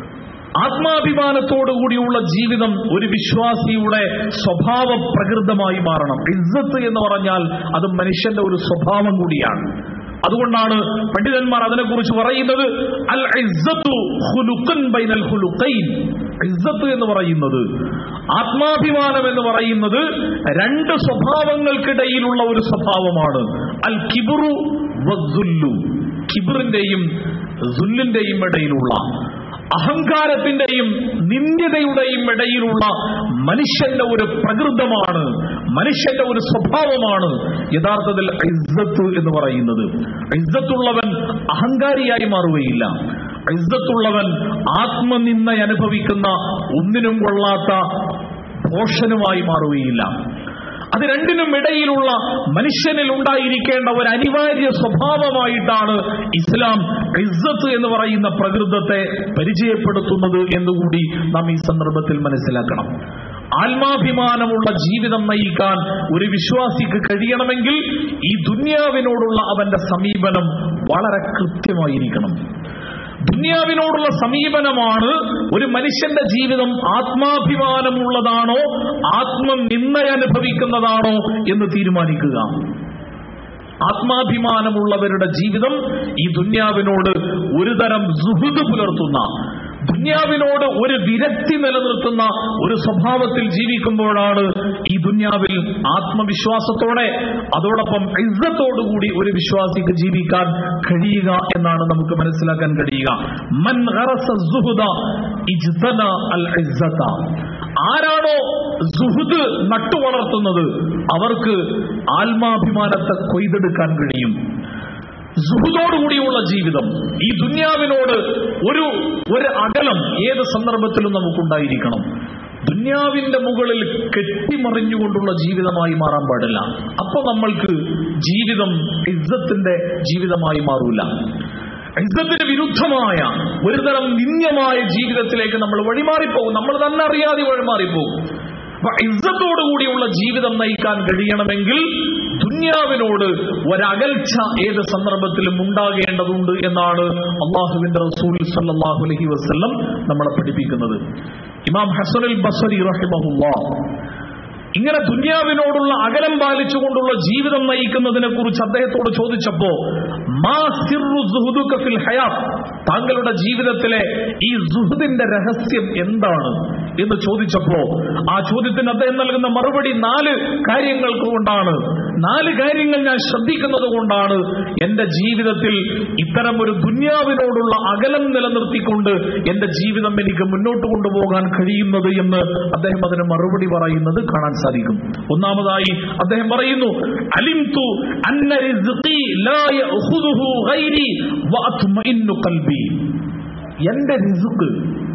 ആത്മാഭിമാനത്തോടുകൂടിയുള്ള ജീവിതം ഒരു വിശ്വാസിയുടെ സ്വഭാവ പ്രകൃതമായി മാറണം ഇസ്സത്ത് എന്ന് പറഞ്ഞാൽ അത് മനുഷ്യന്റെ ഒരു സ്വഭാവം കൂടിയാണ് അതുകൊണ്ടാണ് പണ്ഡിതന്മാർ അതിനെക്കുറിച്ച് പറയുന്നത് അൽ ഇസ്സത്തു ഖുലുഖൻ ബൈനൽ ഖുലുഖൈൻ ഇസ്സത്ത് എന്ന് പറയുന്നത് ആത്മാഭിമാനം എന്ന് പറയുന്നത് രണ്ട് സ്വഭാവങ്ങൾക്കിടയിലുള്ള ഒരു സ്വഭാവമാണ് അൽ കിബുറു വസ്സുല്ലു കിബിറിന്റെയും സുല്ലിന്റെയും ഇടയിലുള്ള അഹങ്കാരത്തിന്റെയും നിന്ദ്യതയുടെയും ഇടയിലുള്ള മനുഷ്യന്റെ ഒരു പ്രകൃതമാണ് മനുഷ്യന്റെ ഒരു സ്വഭാവമാണ് യഥാർത്ഥത്തിൽ ഇസ്സത്ത് എന്ന് പറയുന്നത് ഇസ്സത്തുള്ളവൻ അഹങ്കാരിയായി മാറുകയില്ല ഇസ്സത്തുള്ളവൻ ആത്മനിന്ദ അനുഭവിക്കുന്ന ഒന്നിനും കൊള്ളാത്ത ഭോഷനുമായി മാറുകയില്ല അത് രണ്ടിനും ഇടയിലുള്ള മനുഷ്യനിൽ ഉണ്ടായിരിക്കേണ്ട ഒരു അനിവാര്യ സ്വഭാവമായിട്ടാണ് ഇസ്ലാം ഇസ്സത്ത് എന്ന് പറയുന്ന പ്രകൃതത്തെ പരിചയപ്പെടുത്തുന്നത് എന്നുകൂടി നാം ഈ സന്ദർഭത്തിൽ മനസ്സിലാക്കണം ആത്മാഭിമാനമുള്ള ജീവിതം നയിക്കാൻ ഒരു വിശ്വാസിക്ക് കഴിയണമെങ്കിൽ ഈ ദുന്യാവിനോടുള്ള അവന്റെ സമീപനം വളരെ കൃത്യമായിരിക്കണം ദുന്യാവിനോടുള്ള സമീപനമാണ് ഒരു മനുഷ്യന്റെ ജീവിതം ആത്മാഭിമാനമുള്ളതാണോ ആത്മനിന്ദയനുഭവിക്കുന്നതാണോ എന്ന് തീരുമാനിക്കുക ആത്മാഭിമാനമുള്ളവരുടെ ജീവിതം ഈ ദുന്യാവിനോട് ഒരു തരം സുഹൃത് പുലർത്തുന്ന ദുന്യാവിനോട് ഒരു വിരക്തി നിലനിർത്തുന്ന ഒരു സ്വഭാവത്തിൽ ജീവിക്കുമ്പോഴാണ് ഈ ദുന്യാവിൽ ആത്മവിശ്വാസത്തോടെ അതോടൊപ്പം ഇസ്സത്തോടുകൂടി ഒരു വിശ്വാസിക്ക് ജീവിക്കാൻ കഴിയുക എന്നാണ് നമുക്ക് മനസ്സിലാക്കാൻ കഴിയുക മൻ ഖറസ സുഹുദ ഇജ്തന അൽ ഇസ്സത ആരാണോ സുഹുദ് നട്ടുവളർത്തുന്നത് അവർക്ക് ആത്മാഭിമാനത്തെ കൊയ്തെടുക്കാൻ കഴിയും സുഹൃതോടുകൂടിയുള്ള ജീവിതം ഈ ദുന്യാവിനോട് ഒരു ഒരു അകലം ഏത് സന്ദർഭത്തിലും നമുക്കുണ്ടായിരിക്കണം ദുന്യാവിന്റെ മുകളിൽ കെട്ടിമറിഞ്ഞുകൊണ്ടുള്ള ജീവിതമായി മാറാൻ പാടില്ല അപ്പൊ നമ്മൾക്ക് ജീവിതം ഇസ്സത്തിന്റെ ജീവിതമായി മാറൂല ഇസ്സത്തിന് വിരുദ്ധമായ ഒരുതരം നിന്ദ്യമായ ജീവിതത്തിലേക്ക് നമ്മൾ വഴിമാറിപ്പോകും നമ്മൾ തന്നെ അറിയാതെ വഴിമാറിപ്പോകും അപ്പൊ ഇസ്സത്തോടുകൂടിയുള്ള ജീവിതം നയിക്കാൻ കഴിയണമെങ്കിൽ ദുന്യാവിനോട് ഒരകൽച്ച ഏത് സന്ദർഭത്തിലും ഉണ്ടാകേണ്ടതുണ്ട് എന്നാണ് അള്ളാഹുവിന്റെ റസൂൽ സല്ലല്ലാഹു അലൈഹി വസല്ലം നമ്മളെ പഠിപ്പിക്കുന്നത് ഇമാം ഹസനുൽ ബസരി റഹിമഹുല്ലാ ഇങ്ങനെ ദുന്യാവിനോടുള്ള അകലം പാലിച്ചുകൊണ്ടുള്ള ജീവിതം നയിക്കുന്നതിനെ കുറിച്ച് അദ്ദേഹത്തോട് ചോദിച്ചപ്പോ മാ സിർറു സുഹുദുക ഫിൽ ഹയാത്ത് താങ്കളുടെ ജീവിതത്തിലെ ഈ സുഹുദിന്റെ രഹസ്യം എന്താണ് എന്ന് ചോദിച്ചപ്പോ ആ ചോദ്യത്തിന് അദ്ദേഹം നൽകുന്ന മറുപടി നാല് കാര്യങ്ങൾ കൊണ്ടാണ് നാല് കാര്യങ്ങൾ ഞാൻ ശ്രദ്ധിക്കുന്നത് കൊണ്ടാണ് എന്റെ ജീവിതത്തിൽ ഇത്തരം ഒരു ദുന്യാവിനോടുള്ള അകലം നിലനിർത്തിക്കൊണ്ട് എന്റെ ജീവിതം എനിക്ക് മുന്നോട്ട് കൊണ്ടുപോകാൻ കഴിയുന്നത് എന്ന് അദ്ദേഹം അതിന് മറുപടി പറയുന്നത് കാണാൻ സാധിക്കും ഒന്നാമതായി അദ്ദേഹം പറയുന്നു അലിംതു അന്ന റിസ്ഖി ലാ യഅഖുദുഹു ഗൈരി വഅത്മഇന്നു ഖൽബി എന്റെ റിസ്ക്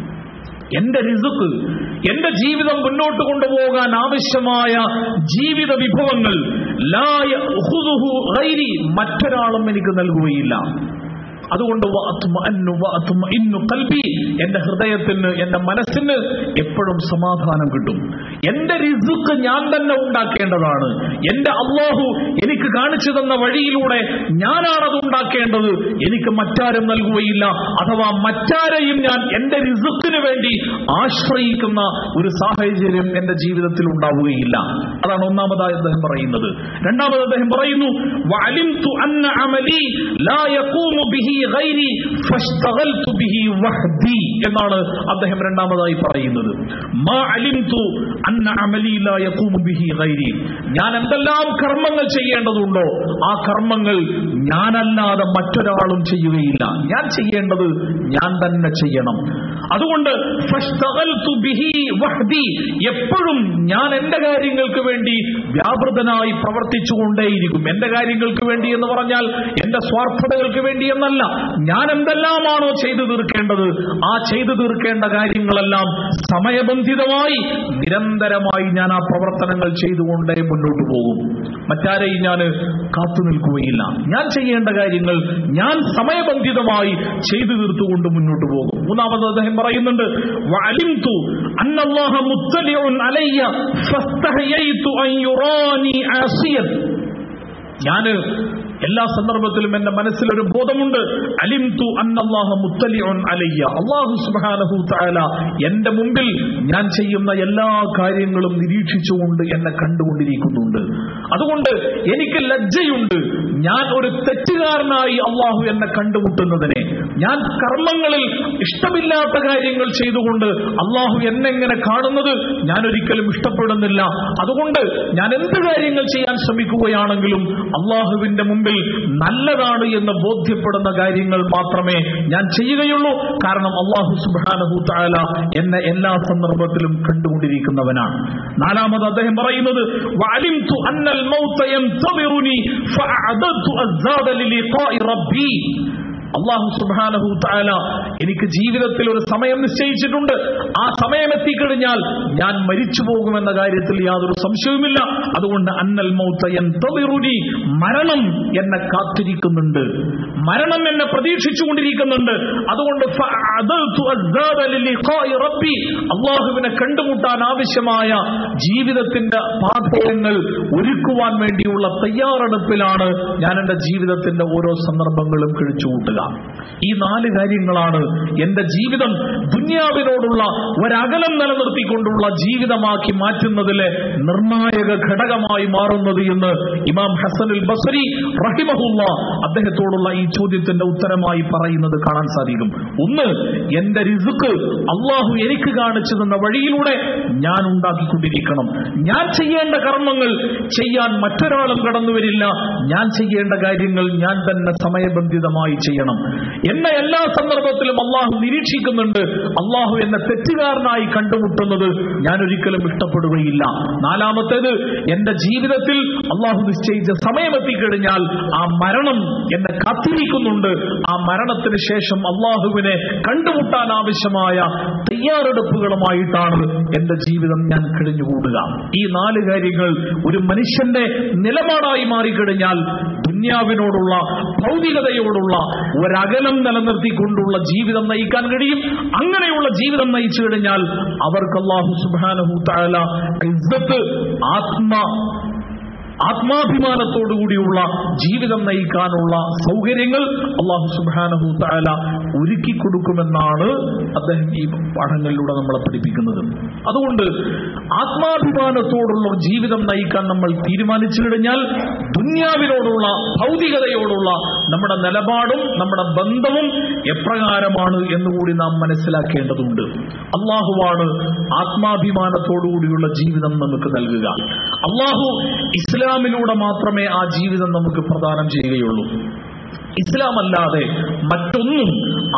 എന്റെ റിസുക്ക് എന്റെ ജീവിതം മുന്നോട്ട് കൊണ്ടുപോകാൻ ആവശ്യമായ ജീവിത വിഭവങ്ങൾ ലാ യഅഖുദുഹു ഗൈരി മറ്റൊരാളും എനിക്ക് നൽകുകയില്ല അതുകൊണ്ട് വഅത്മഅന്നു വഅത്മഇന്നു ഖൽബി എന്റെ ഹൃദയത്തിന് എന്റെ മനസ്സിന് എപ്പോഴും സമാധാനം കിട്ടും എന്റെ റിസുക്ക് ഞാൻ തന്നെ ഉണ്ടാക്കേണ്ടതാണ് എന്റെ അള്ളാഹു എനിക്ക് കാണിച്ചു തന്ന വഴിയിലൂടെ ഞാനാണത് ഉണ്ടാക്കേണ്ടത് എനിക്ക് മറ്റാരും നൽകുകയില്ല അഥവാ മറ്റാരെയും ഞാൻ എന്റെ റിസുക്കിന് വേണ്ടി ആശ്രയിക്കുന്ന ഒരു സാഹചര്യം എന്റെ ജീവിതത്തിൽ ഉണ്ടാവുകയില്ല അതാണ് ഒന്നാമതായി അദ്ദേഹം പറയുന്നത് രണ്ടാമത് അദ്ദേഹം പറയുന്നു വഅലിംതു അന്ന അമലി ലാ യഖൂമു ബിഹി ഗൈരി ഫഷ്തഗൽതു ബിഹി വഹ്ദി എന്നാണ് അദ്ദേഹം രണ്ടാമതായി പറയുന്നത് മാ അലിംതു അന്ന അമലി ലാ യഖൂമു ബിഹി ഗൈരി ഞാൻ എന്തെല്ലാം കർമ്മങ്ങൾ ചെയ്യേണ്ടതുണ്ടോ ആ കർമ്മങ്ങൾ ഞാനല്ലാതെ മറ്റൊരാളും ചെയ്യുകയില്ല ഞാൻ ചെയ്യേണ്ടത് ഞാൻ തന്നെ ചെയ്യണം അതുകൊണ്ട് ഫഷ്തഗൽതു ബിഹി വഹ്ദി എപ്പോഴും ഞാൻ എന്റെ കാര്യങ്ങൾക്ക് വേണ്ടി വ്യാപൃതനായി പ്രവർത്തിച്ചുകൊണ്ടേയിരിക്കും എന്റെ കാര്യങ്ങൾക്ക് വേണ്ടി എന്ന് പറഞ്ഞാൽ എന്റെ സ്വാർത്ഥതകൾക്ക് വേണ്ടി എന്നല്ല ഞാൻ എന്തെല്ലാമാണോ ചെയ്തു തീർക്കേണ്ടത് ആ ചെയ്തു തീർക്കേണ്ട കാര്യങ്ങളെല്ലാം സമയബന്ധിതമായി നിരന്തരമായി ഞാൻ ആ പ്രവർത്തനങ്ങൾ ചെയ്തുകൊണ്ടേ മുന്നോട്ട് പോകും മറ്റാരെയും ഞാൻ കാത്തു നിൽക്കുകയില്ല ഞാൻ ചെയ്യേണ്ട കാര്യങ്ങൾ ഞാൻ സമയബന്ധിതമായി ചെയ്തു തീർത്തുകൊണ്ട് മുന്നോട്ട് പോകും മൂന്നാമത് അദ്ദേഹം പറയുന്നുണ്ട് വഅലിംതു അന്നല്ലാഹ മുത്തലിഉൻ അലയ്യ ഫസ്തഹയൈതു അൻ യുറാനി ആസിയൻ ഞാന് എല്ലാ സന്ദർഭത്തിലും എന്റെ മനസ്സിൽ ഒരു ബോധമുണ്ട് അലിംതു അന്നല്ലാഹ മുത്തലിഉൻ അലയ്യ അല്ലാഹു സുബ്ഹാനഹു തആല എന്റെ മുമ്പിൽ ഞാൻ ചെയ്യുന്ന എല്ലാ കാര്യങ്ങളും നിരീക്ഷിച്ചുകൊണ്ട് എന്നെ കണ്ടുകൊണ്ടിരിക്കുന്നുണ്ട് അതുകൊണ്ട് എനിക്ക് ലജ്ജയുണ്ട് ഞാൻ ഒരു തെറ്റുകാരനായി അള്ളാഹു എന്നെ കണ്ടുമുട്ടുന്നതിനെ ഞാൻ കർമ്മങ്ങളിൽ ഇഷ്ടമില്ലാത്ത കാര്യങ്ങൾ ചെയ്തുകൊണ്ട് അള്ളാഹു എന്നെങ്ങനെ കാണുന്നത് ഞാൻ ഒരിക്കലും ഇഷ്ടപ്പെടുന്നില്ല അതുകൊണ്ട് ഞാൻ എന്ത് കാര്യങ്ങൾ ചെയ്യാൻ ശ്രമിക്കുകയാണെങ്കിലും അള്ളാഹുവിന്റെ മുമ്പിൽ നല്ലതാണ് എന്ന് ബോധ്യപ്പെടുന്ന കാര്യങ്ങൾ മാത്രമേ ഞാൻ ചെയ്യുകയുള്ളൂ കാരണം അള്ളാഹു സുബാനഹു താല എന്നെ എല്ലാ സന്ദർഭത്തിലും കണ്ടുകൊണ്ടിരിക്കുന്നവനാണ് നാലാമത് അദ്ദേഹം പറയുന്നത് وعلمت أن الموت ينتظرني فأعددت الزاد للقاء ربي അള്ളാഹു സുബാനഹു താല എനിക്ക് ജീവിതത്തിൽ ഒരു സമയം നിശ്ചയിച്ചിട്ടുണ്ട് ആ സമയം എത്തിക്കഴിഞ്ഞാൽ ഞാൻ മരിച്ചു പോകുമെന്ന കാര്യത്തിൽ യാതൊരു സംശയവുമില്ല അതുകൊണ്ട് അന്നൽ മൗത്തയൻ മരണം എന്നെ കാത്തിരിക്കുന്നുണ്ട് മരണം എന്നെ പ്രതീക്ഷിച്ചുകൊണ്ടിരിക്കുന്നുണ്ട് അതുകൊണ്ട് ഫഅദൽതു അസ്സാദ ലിലിഖാഇ റബ്ബി അള്ളാഹുവിനെ കണ്ടുമുട്ടാൻ ആവശ്യമായ ജീവിതത്തിന്റെ പാഠങ്ങൾ ഒരുക്കുവാൻ വേണ്ടിയുള്ള തയ്യാറെടുപ്പിലാണ് ഞാൻ എന്റെ ജീവിതത്തിന്റെ ഓരോ സന്ദർഭങ്ങളും കഴിച്ചുകൂട്ടുക കാണുക ഈ നാല് കാര്യങ്ങളാണ് എന്റെ ജീവിതം ദുന്യാവിനോടുള്ള ഒരകലം നിലനിർത്തിക്കൊണ്ടുള്ള ജീവിതമാക്കി മാറ്റുന്നതിലെ നിർണായക ഘടകമായി മാറുന്നത് എന്ന് ഇമാം ഹസനുൽ ബസരി റഹിമഹുല്ല അദ്ദേഹത്തോടുള്ള ഈ ചോദ്യത്തിന്റെ ഉത്തരമായി പറയുന്നത് കാണാൻ സാധിക്കും ഒന്ന് എന്റെ റിസുക്ക് അള്ളാഹു എനിക്ക് കാണിച്ചു തന്ന വഴിയിലൂടെ ഞാൻ ഉണ്ടാക്കിക്കൊണ്ടിരിക്കണം ഞാൻ ചെയ്യേണ്ട കർമ്മങ്ങൾ ചെയ്യാൻ മറ്റൊരാളും കടന്നു വരില്ല ഞാൻ ചെയ്യേണ്ട കാര്യങ്ങൾ ഞാൻ തന്നെ സമയബന്ധിതമായി ചെയ്യണം എന്നെ എല്ലാ സന്ദർഭത്തിലും അള്ളാഹു നിരീക്ഷിക്കുന്നുണ്ട് അള്ളാഹു എന്നെ തെറ്റുകാരനായി കണ്ടുമുട്ടുന്നത് ഞാൻ ഒരിക്കലും ഇഷ്ടപ്പെടുകയില്ല നാലാമത്തേത് എന്റെ ജീവിതത്തിൽ അള്ളാഹു നിശ്ചയിച്ച സമയമെത്തിക്കഴിഞ്ഞാൽ ആ മരണം എന്നെ കാത്തിരിക്കുന്നുണ്ട് ആ മരണത്തിന് ശേഷം അള്ളാഹുവിനെ കണ്ടുമുട്ടാൻ ആവശ്യമായ തയ്യാറെടുപ്പുകളുമായിട്ടാണ് എന്റെ ജീവിതം ഞാൻ കഴിഞ്ഞുകൂടുക ഈ നാല് കാര്യങ്ങൾ ഒരു മനുഷ്യന്റെ നിലപാടായി മാറിക്കഴിഞ്ഞാൽ ദുന്യാവിനോടുള്ള ഭൗതികതയോടുള്ള ഒരകലം നിലനിർത്തിക്കൊണ്ടുള്ള ജീവിതം നയിക്കാൻ കഴിയും അങ്ങനെയുള്ള ജീവിതം നയിച്ചു കഴിഞ്ഞാൽ അവർക്ക് അള്ളാഹു സുബാനഹു താല ഇസ്സത്ത് ആത്മ ആത്മാഭിമാനത്തോടുകൂടിയുള്ള ജീവിതം നയിക്കാനുള്ള സൗകര്യങ്ങൾ അള്ളാഹു സുബാനഹു താല ഒരുക്കി കൊടുക്കുമെന്നാണ് അദ്ദേഹം ഈ പാഠങ്ങളിലൂടെ നമ്മളെ പഠിപ്പിക്കുന്നത് അതുകൊണ്ട് ആത്മാഭിമാനത്തോടുള്ള ജീവിതം നയിക്കാൻ നമ്മൾ തീരുമാനിച്ചു കഴിഞ്ഞാൽ ദുന്യാവിനോടുള്ള ഭൗതികതയോടുള്ള നമ്മുടെ നിലപാടും നമ്മുടെ ബന്ധവും എപ്രകാരമാണ് എന്നുകൂടി നാം മനസ്സിലാക്കേണ്ടതുണ്ട് അള്ളാഹുവാണ് ആത്മാഭിമാനത്തോടുകൂടിയുള്ള ജീവിതം നമുക്ക് നൽകുക അള്ളാഹു ഇസ്ലാമിലൂടെ മാത്രമേ ആ ജീവിതം നമുക്ക് പ്രദാനം ചെയ്യുകയുള്ളൂ ഇസ്ലാം അല്ലാതെ മറ്റൊന്നും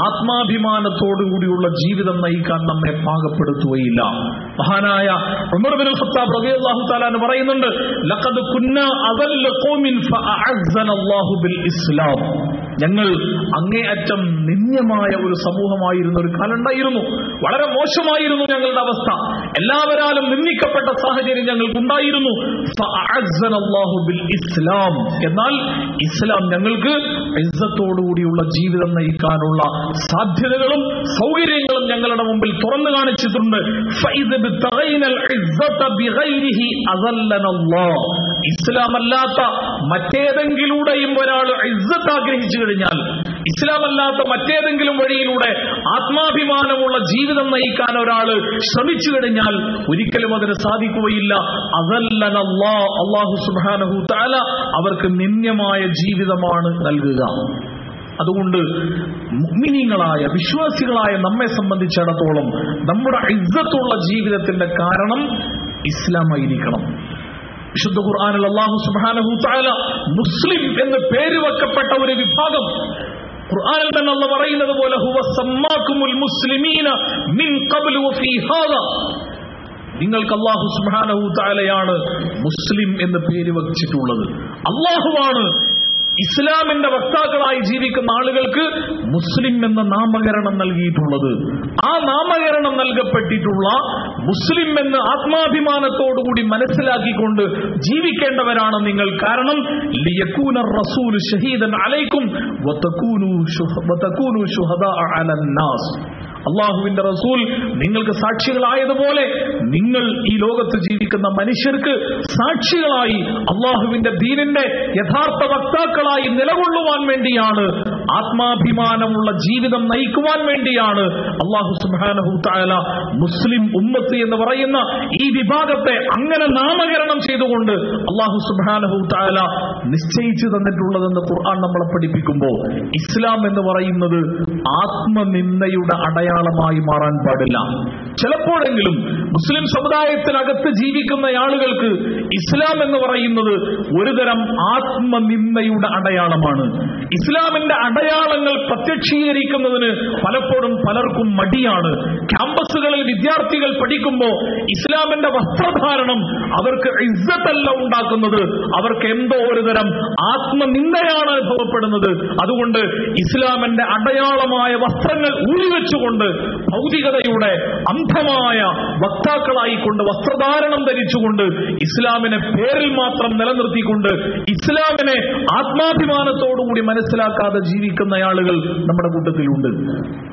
ആത്മാഭിമാനത്തോടുകൂടിയുള്ള ജീവിതം നയിക്കാൻ നമ്മെ പാകപ്പെടുത്തുകയില്ല മഹാനായ ഉമർ ബിൻ ഖത്താബ് റളിയല്ലാഹു തആല എന്ന് പറയുന്നുണ്ട് ലഖദ് കുന്ന അദല്ല ഖൗമിൻ ഫഅഅസ്സന അല്ലാഹു ബിൽ ഇസ്ലാം ഞങ്ങൾ അങ്ങേയറ്റം നിന്ദ്യമായ ഒരു സമൂഹമായിരുന്ന ഒരു കാലം ഉണ്ടായിരുന്നു വളരെ മോശമായിരുന്നു ഞങ്ങളുടെ അവസ്ഥ എല്ലാവരാലും നിന്ദിക്കപ്പെട്ട സാഹചര്യം ഞങ്ങൾക്കുണ്ടായിരുന്നു ഫഅഅസ്സന അല്ലാഹു ബിൽ ഇസ്ലാം എന്നാൽ ഇസ്ലാം ഞങ്ങൾക്ക് ഇസ്സത്തോടുകൂടിയുള്ള ജീവിതം നയിക്കാനുള്ള സാധ്യതകളും സൗകര്യങ്ങളും ഞങ്ങളുടെ മുമ്പിൽ തുറന്നു കാണിച്ചിട്ടുണ്ട് ഫൈദ് ബിത്തഗൈനൽ ഇസ്സത ബിഗൈരിഹി അദല്ലനല്ലാഹ്. ഇസ്ലാം അല്ലാത്ത മറ്റേതെങ്കിലൂടെയും ഒരാൾ ഇസ്സത്ത് ആഗ്രഹിച്ചു കഴിഞ്ഞാൽ ഇസ്ലാം അല്ലാത്ത മറ്റേതെങ്കിലും വഴിയിലൂടെ ആത്മാഭിമാനമുള്ള ജീവിതം നയിക്കാൻ ഒരാൾ ശ്രമിച്ചു കഴിഞ്ഞാൽ ഒരിക്കലും അതിന് സാധിക്കുകയില്ല അതല്ലനല്ലാ അള്ളാഹു സുബാനഹു താല അവർക്ക് നിന്ദ്യമായ ജീവിതമാണ് നൽകുക അതുകൊണ്ട് മുഗ്മിനീങ്ങളായ വിശ്വാസികളായ നമ്മെ സംബന്ധിച്ചിടത്തോളം നമ്മുടെ ഇജ്ജത്തുള്ള ജീവിതത്തിന്റെ കാരണം ഇസ്ലാമായിരിക്കണം വിശുദ്ധ ഖുർആനിൽ അള്ളാഹു സുബ്ഹാനഹു തആല മുസ്ലിം എന്ന് പേര് വെക്കപ്പെട്ട ഒരു വിഭാഗം ഖുർആനിൽ തന്നെ അള്ള പറയുന്നത് പോലെ ഹുവ സമ്മാക്കുമുൽ മുസ്ലിമീന മിൻ ഖബ്ലു വഫീ ഹാദാ നിങ്ങൾക്ക് അള്ളാഹു സുബ്ഹാനഹു തആലയാണ് മുസ്ലിം എന്ന് പേര് വച്ചിട്ടുള്ളത് അള്ളാഹുവാണ് ഇസ്ലാമിന്റെ വക്താക്കളായി ജീവിക്കുന്ന ആളുകൾക്ക് മുസ്ലിം എന്ന നാമകരണം നൽകിയിട്ടുള്ളത് ആ നാമകരണം നൽകപ്പെട്ടിട്ടുള്ള മുസ്ലിം എന്ന് ആത്മാഭിമാനത്തോടുകൂടി മനസ്സിലാക്കിക്കൊണ്ട് ജീവിക്കേണ്ടവരാണ് നിങ്ങൾ കാരണം ലിയക്കൂന റസൂൽ ഷഹീദൻ അലൈക്കും വതകൂനു ശുഹ- വതകൂനു ശുഹദാ അലൻ നാസ് അള്ളാഹുവിന്റെ റസൂൽ നിങ്ങൾക്ക് സാക്ഷികളായതുപോലെ നിങ്ങൾ ഈ ലോകത്ത് ജീവിക്കുന്ന മനുഷ്യർക്ക് സാക്ഷികളായി അള്ളാഹുവിന്റെ ദീനിന്റെ യഥാർത്ഥ വക്താക്കളായി നിലകൊള്ളുവാൻ വേണ്ടിയാണ് ആത്മാഭിമാനമുള്ള ജീവിതം നയിക്കുവാൻ വേണ്ടിയാണ് അള്ളാഹു സുബാനഹു താല മുസ്ലിം ഉമ്മത്ത് എന്ന് പറയുന്ന ഈ വിഭാഗത്തെ അങ്ങനെ നാമകരണം ചെയ്തുകൊണ്ട് അള്ളാഹു സുബാനഹു താല നിശ്ചയിച്ചു തന്നിട്ടുള്ളതെന്ന് ഖുർആൻ നമ്മളെ പഠിപ്പിക്കുമ്പോൾ ഇസ്ലാം എന്ന് പറയുന്നത് ആത്മനിന്ദയുടെ അടയാളമായി മാറാൻ പാടില്ല ചിലപ്പോഴെങ്കിലും മുസ്ലിം സമുദായത്തിനകത്ത് ജീവിക്കുന്ന ആളുകൾക്ക് ഇസ്ലാം എന്ന് പറയുന്നത് ഒരുതരം ആത്മനിന്ദയുടെ അടയാളമാണ് ഇസ്ലാമിന്റെ അടയാളങ്ങൾ പ്രത്യക്ഷീകരിക്കുന്നതിന് പലപ്പോഴും പലർക്കും മടിയാണ് ക്യാമ്പസുകളിൽ വിദ്യാർത്ഥികൾ പഠിക്കുമ്പോൾ ഇസ്ലാമിന്റെ വസ്ത്രധാരണം അവർക്ക് ഇസ്സത്തല്ല ഉണ്ടാക്കുന്നത് അവർക്ക് എന്തോ ഒരു തരം ആത്മനിന്ദയാണ് അനുഭവപ്പെടുന്നത് അതുകൊണ്ട് ഇസ്ലാമിന്റെ അടയാളമായ വസ്ത്രങ്ങൾ ഊരിവെച്ചുകൊണ്ട് ഭൗതികതയുടെ അന്ധമായ വക്താക്കളായിക്കൊണ്ട് വസ്ത്രധാരണം ധരിച്ചുകൊണ്ട് ഇസ്ലാമിനെ പേരിൽ മാത്രം നിലനിർത്തിക്കൊണ്ട് ഇസ്ലാമിനെ ആത്മാഭിമാനത്തോടുകൂടി മനസ്സിലാക്കാതെ ജീവിക്കുന്ന ആളുകൾ നമ്മുടെ കൂട്ടത്തിലുണ്ട്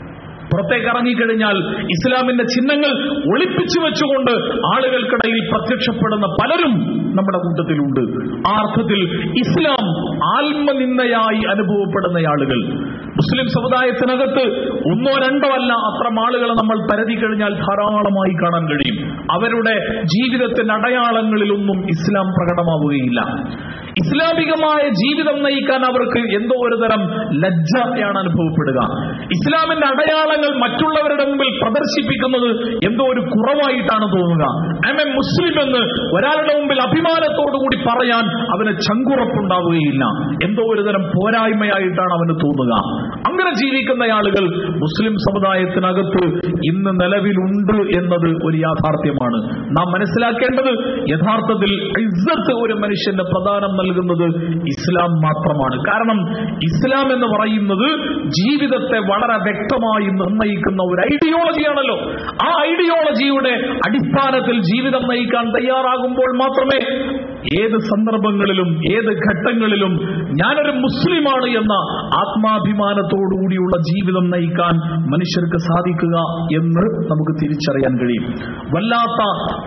പുറത്തേക്ക് ഇറങ്ങിക്കഴിഞ്ഞാൽ ഇസ്ലാമിന്റെ ചിഹ്നങ്ങൾ ഒളിപ്പിച്ചു വെച്ചുകൊണ്ട് ആളുകൾക്കിടയിൽ പ്രത്യക്ഷപ്പെടുന്ന പലരും നമ്മുടെ കൂട്ടത്തിലുണ്ട് ആ അർത്ഥത്തിൽ ഇസ്ലാം ആത്മനിന്ദയായി അനുഭവപ്പെടുന്ന ആളുകൾ മുസ്ലിം സമുദായത്തിനകത്ത് ഒന്നോ രണ്ടോ അല്ല അത്തരം ആളുകളെ നമ്മൾ പരതി കഴിഞ്ഞാൽ ധാരാളമായി കാണാൻ കഴിയും അവരുടെ ജീവിതത്തിന്റെ അടയാളങ്ങളിലൊന്നും ഇസ്ലാം പ്രകടമാവുകയില്ല ഇസ്ലാമികമായ ജീവിതം നയിക്കാൻ അവർക്ക് എന്തോ ഒരു തരം ലജ്ജയാണ് അനുഭവപ്പെടുക ഇസ്ലാമിന്റെ അടയാളങ്ങൾ മറ്റുള്ളവരുടെ മുമ്പിൽ പ്രദർശിപ്പിക്കുന്നത് എന്തോ ഒരു കുറവായിട്ടാണ് തോന്നുക ഐ എം എ മുസ്ലിം എന്ന് ഒരാളുടെ മുമ്പിൽ അഭിമാനത്തോടുകൂടി പറയാൻ അവന് ചങ്കുറപ്പുണ്ടാവുകയില്ല എന്തോ ഒരു തരം പോരായ്മയായിട്ടാണ് അവന് തോന്നുക അങ്ങനെ ജീവിക്കുന്ന ആളുകൾ മുസ്ലിം സമുദായത്തിനകത്ത് ഇന്ന് നിലവിലുണ്ട് എന്നത് ഒരു യാഥാർത്ഥ്യമാണ് നാം മനസ്സിലാക്കേണ്ടത് യഥാർത്ഥത്തിൽ ഇസ്സത്ത് ഒരു മനുഷ്യന്റെ പ്രധാനം നൽകുന്നത് ഇസ്ലാം മാത്രമാണ് കാരണം ഇസ്ലാം എന്ന് പറയുന്നത് ജീവിതത്തെ വളരെ വ്യക്തമായി നിർണ്ണയിക്കുന്ന ഒരു ഐഡിയോളജിയാണല്ലോ ആ ഐഡിയോളജിയുടെ അടിസ്ഥാനത്തിൽ ജീവിതം നയിക്കാൻ തയ്യാറാകുമ്പോൾ മാത്രമേ ഏത് സന്ദർഭങ്ങളിലും ഏത് ഘട്ടങ്ങളിലും ഞാനൊരു മുസ്ലിമാണ് എന്ന ആത്മാഭിമാനത്തോടുകൂടിയുള്ള ജീവിതം നയിക്കാൻ മനുഷ്യർക്ക് സാധിക്കുക എന്ന് നമുക്ക് തിരിച്ചറിയാൻ കഴിയും വല്ലാത്ത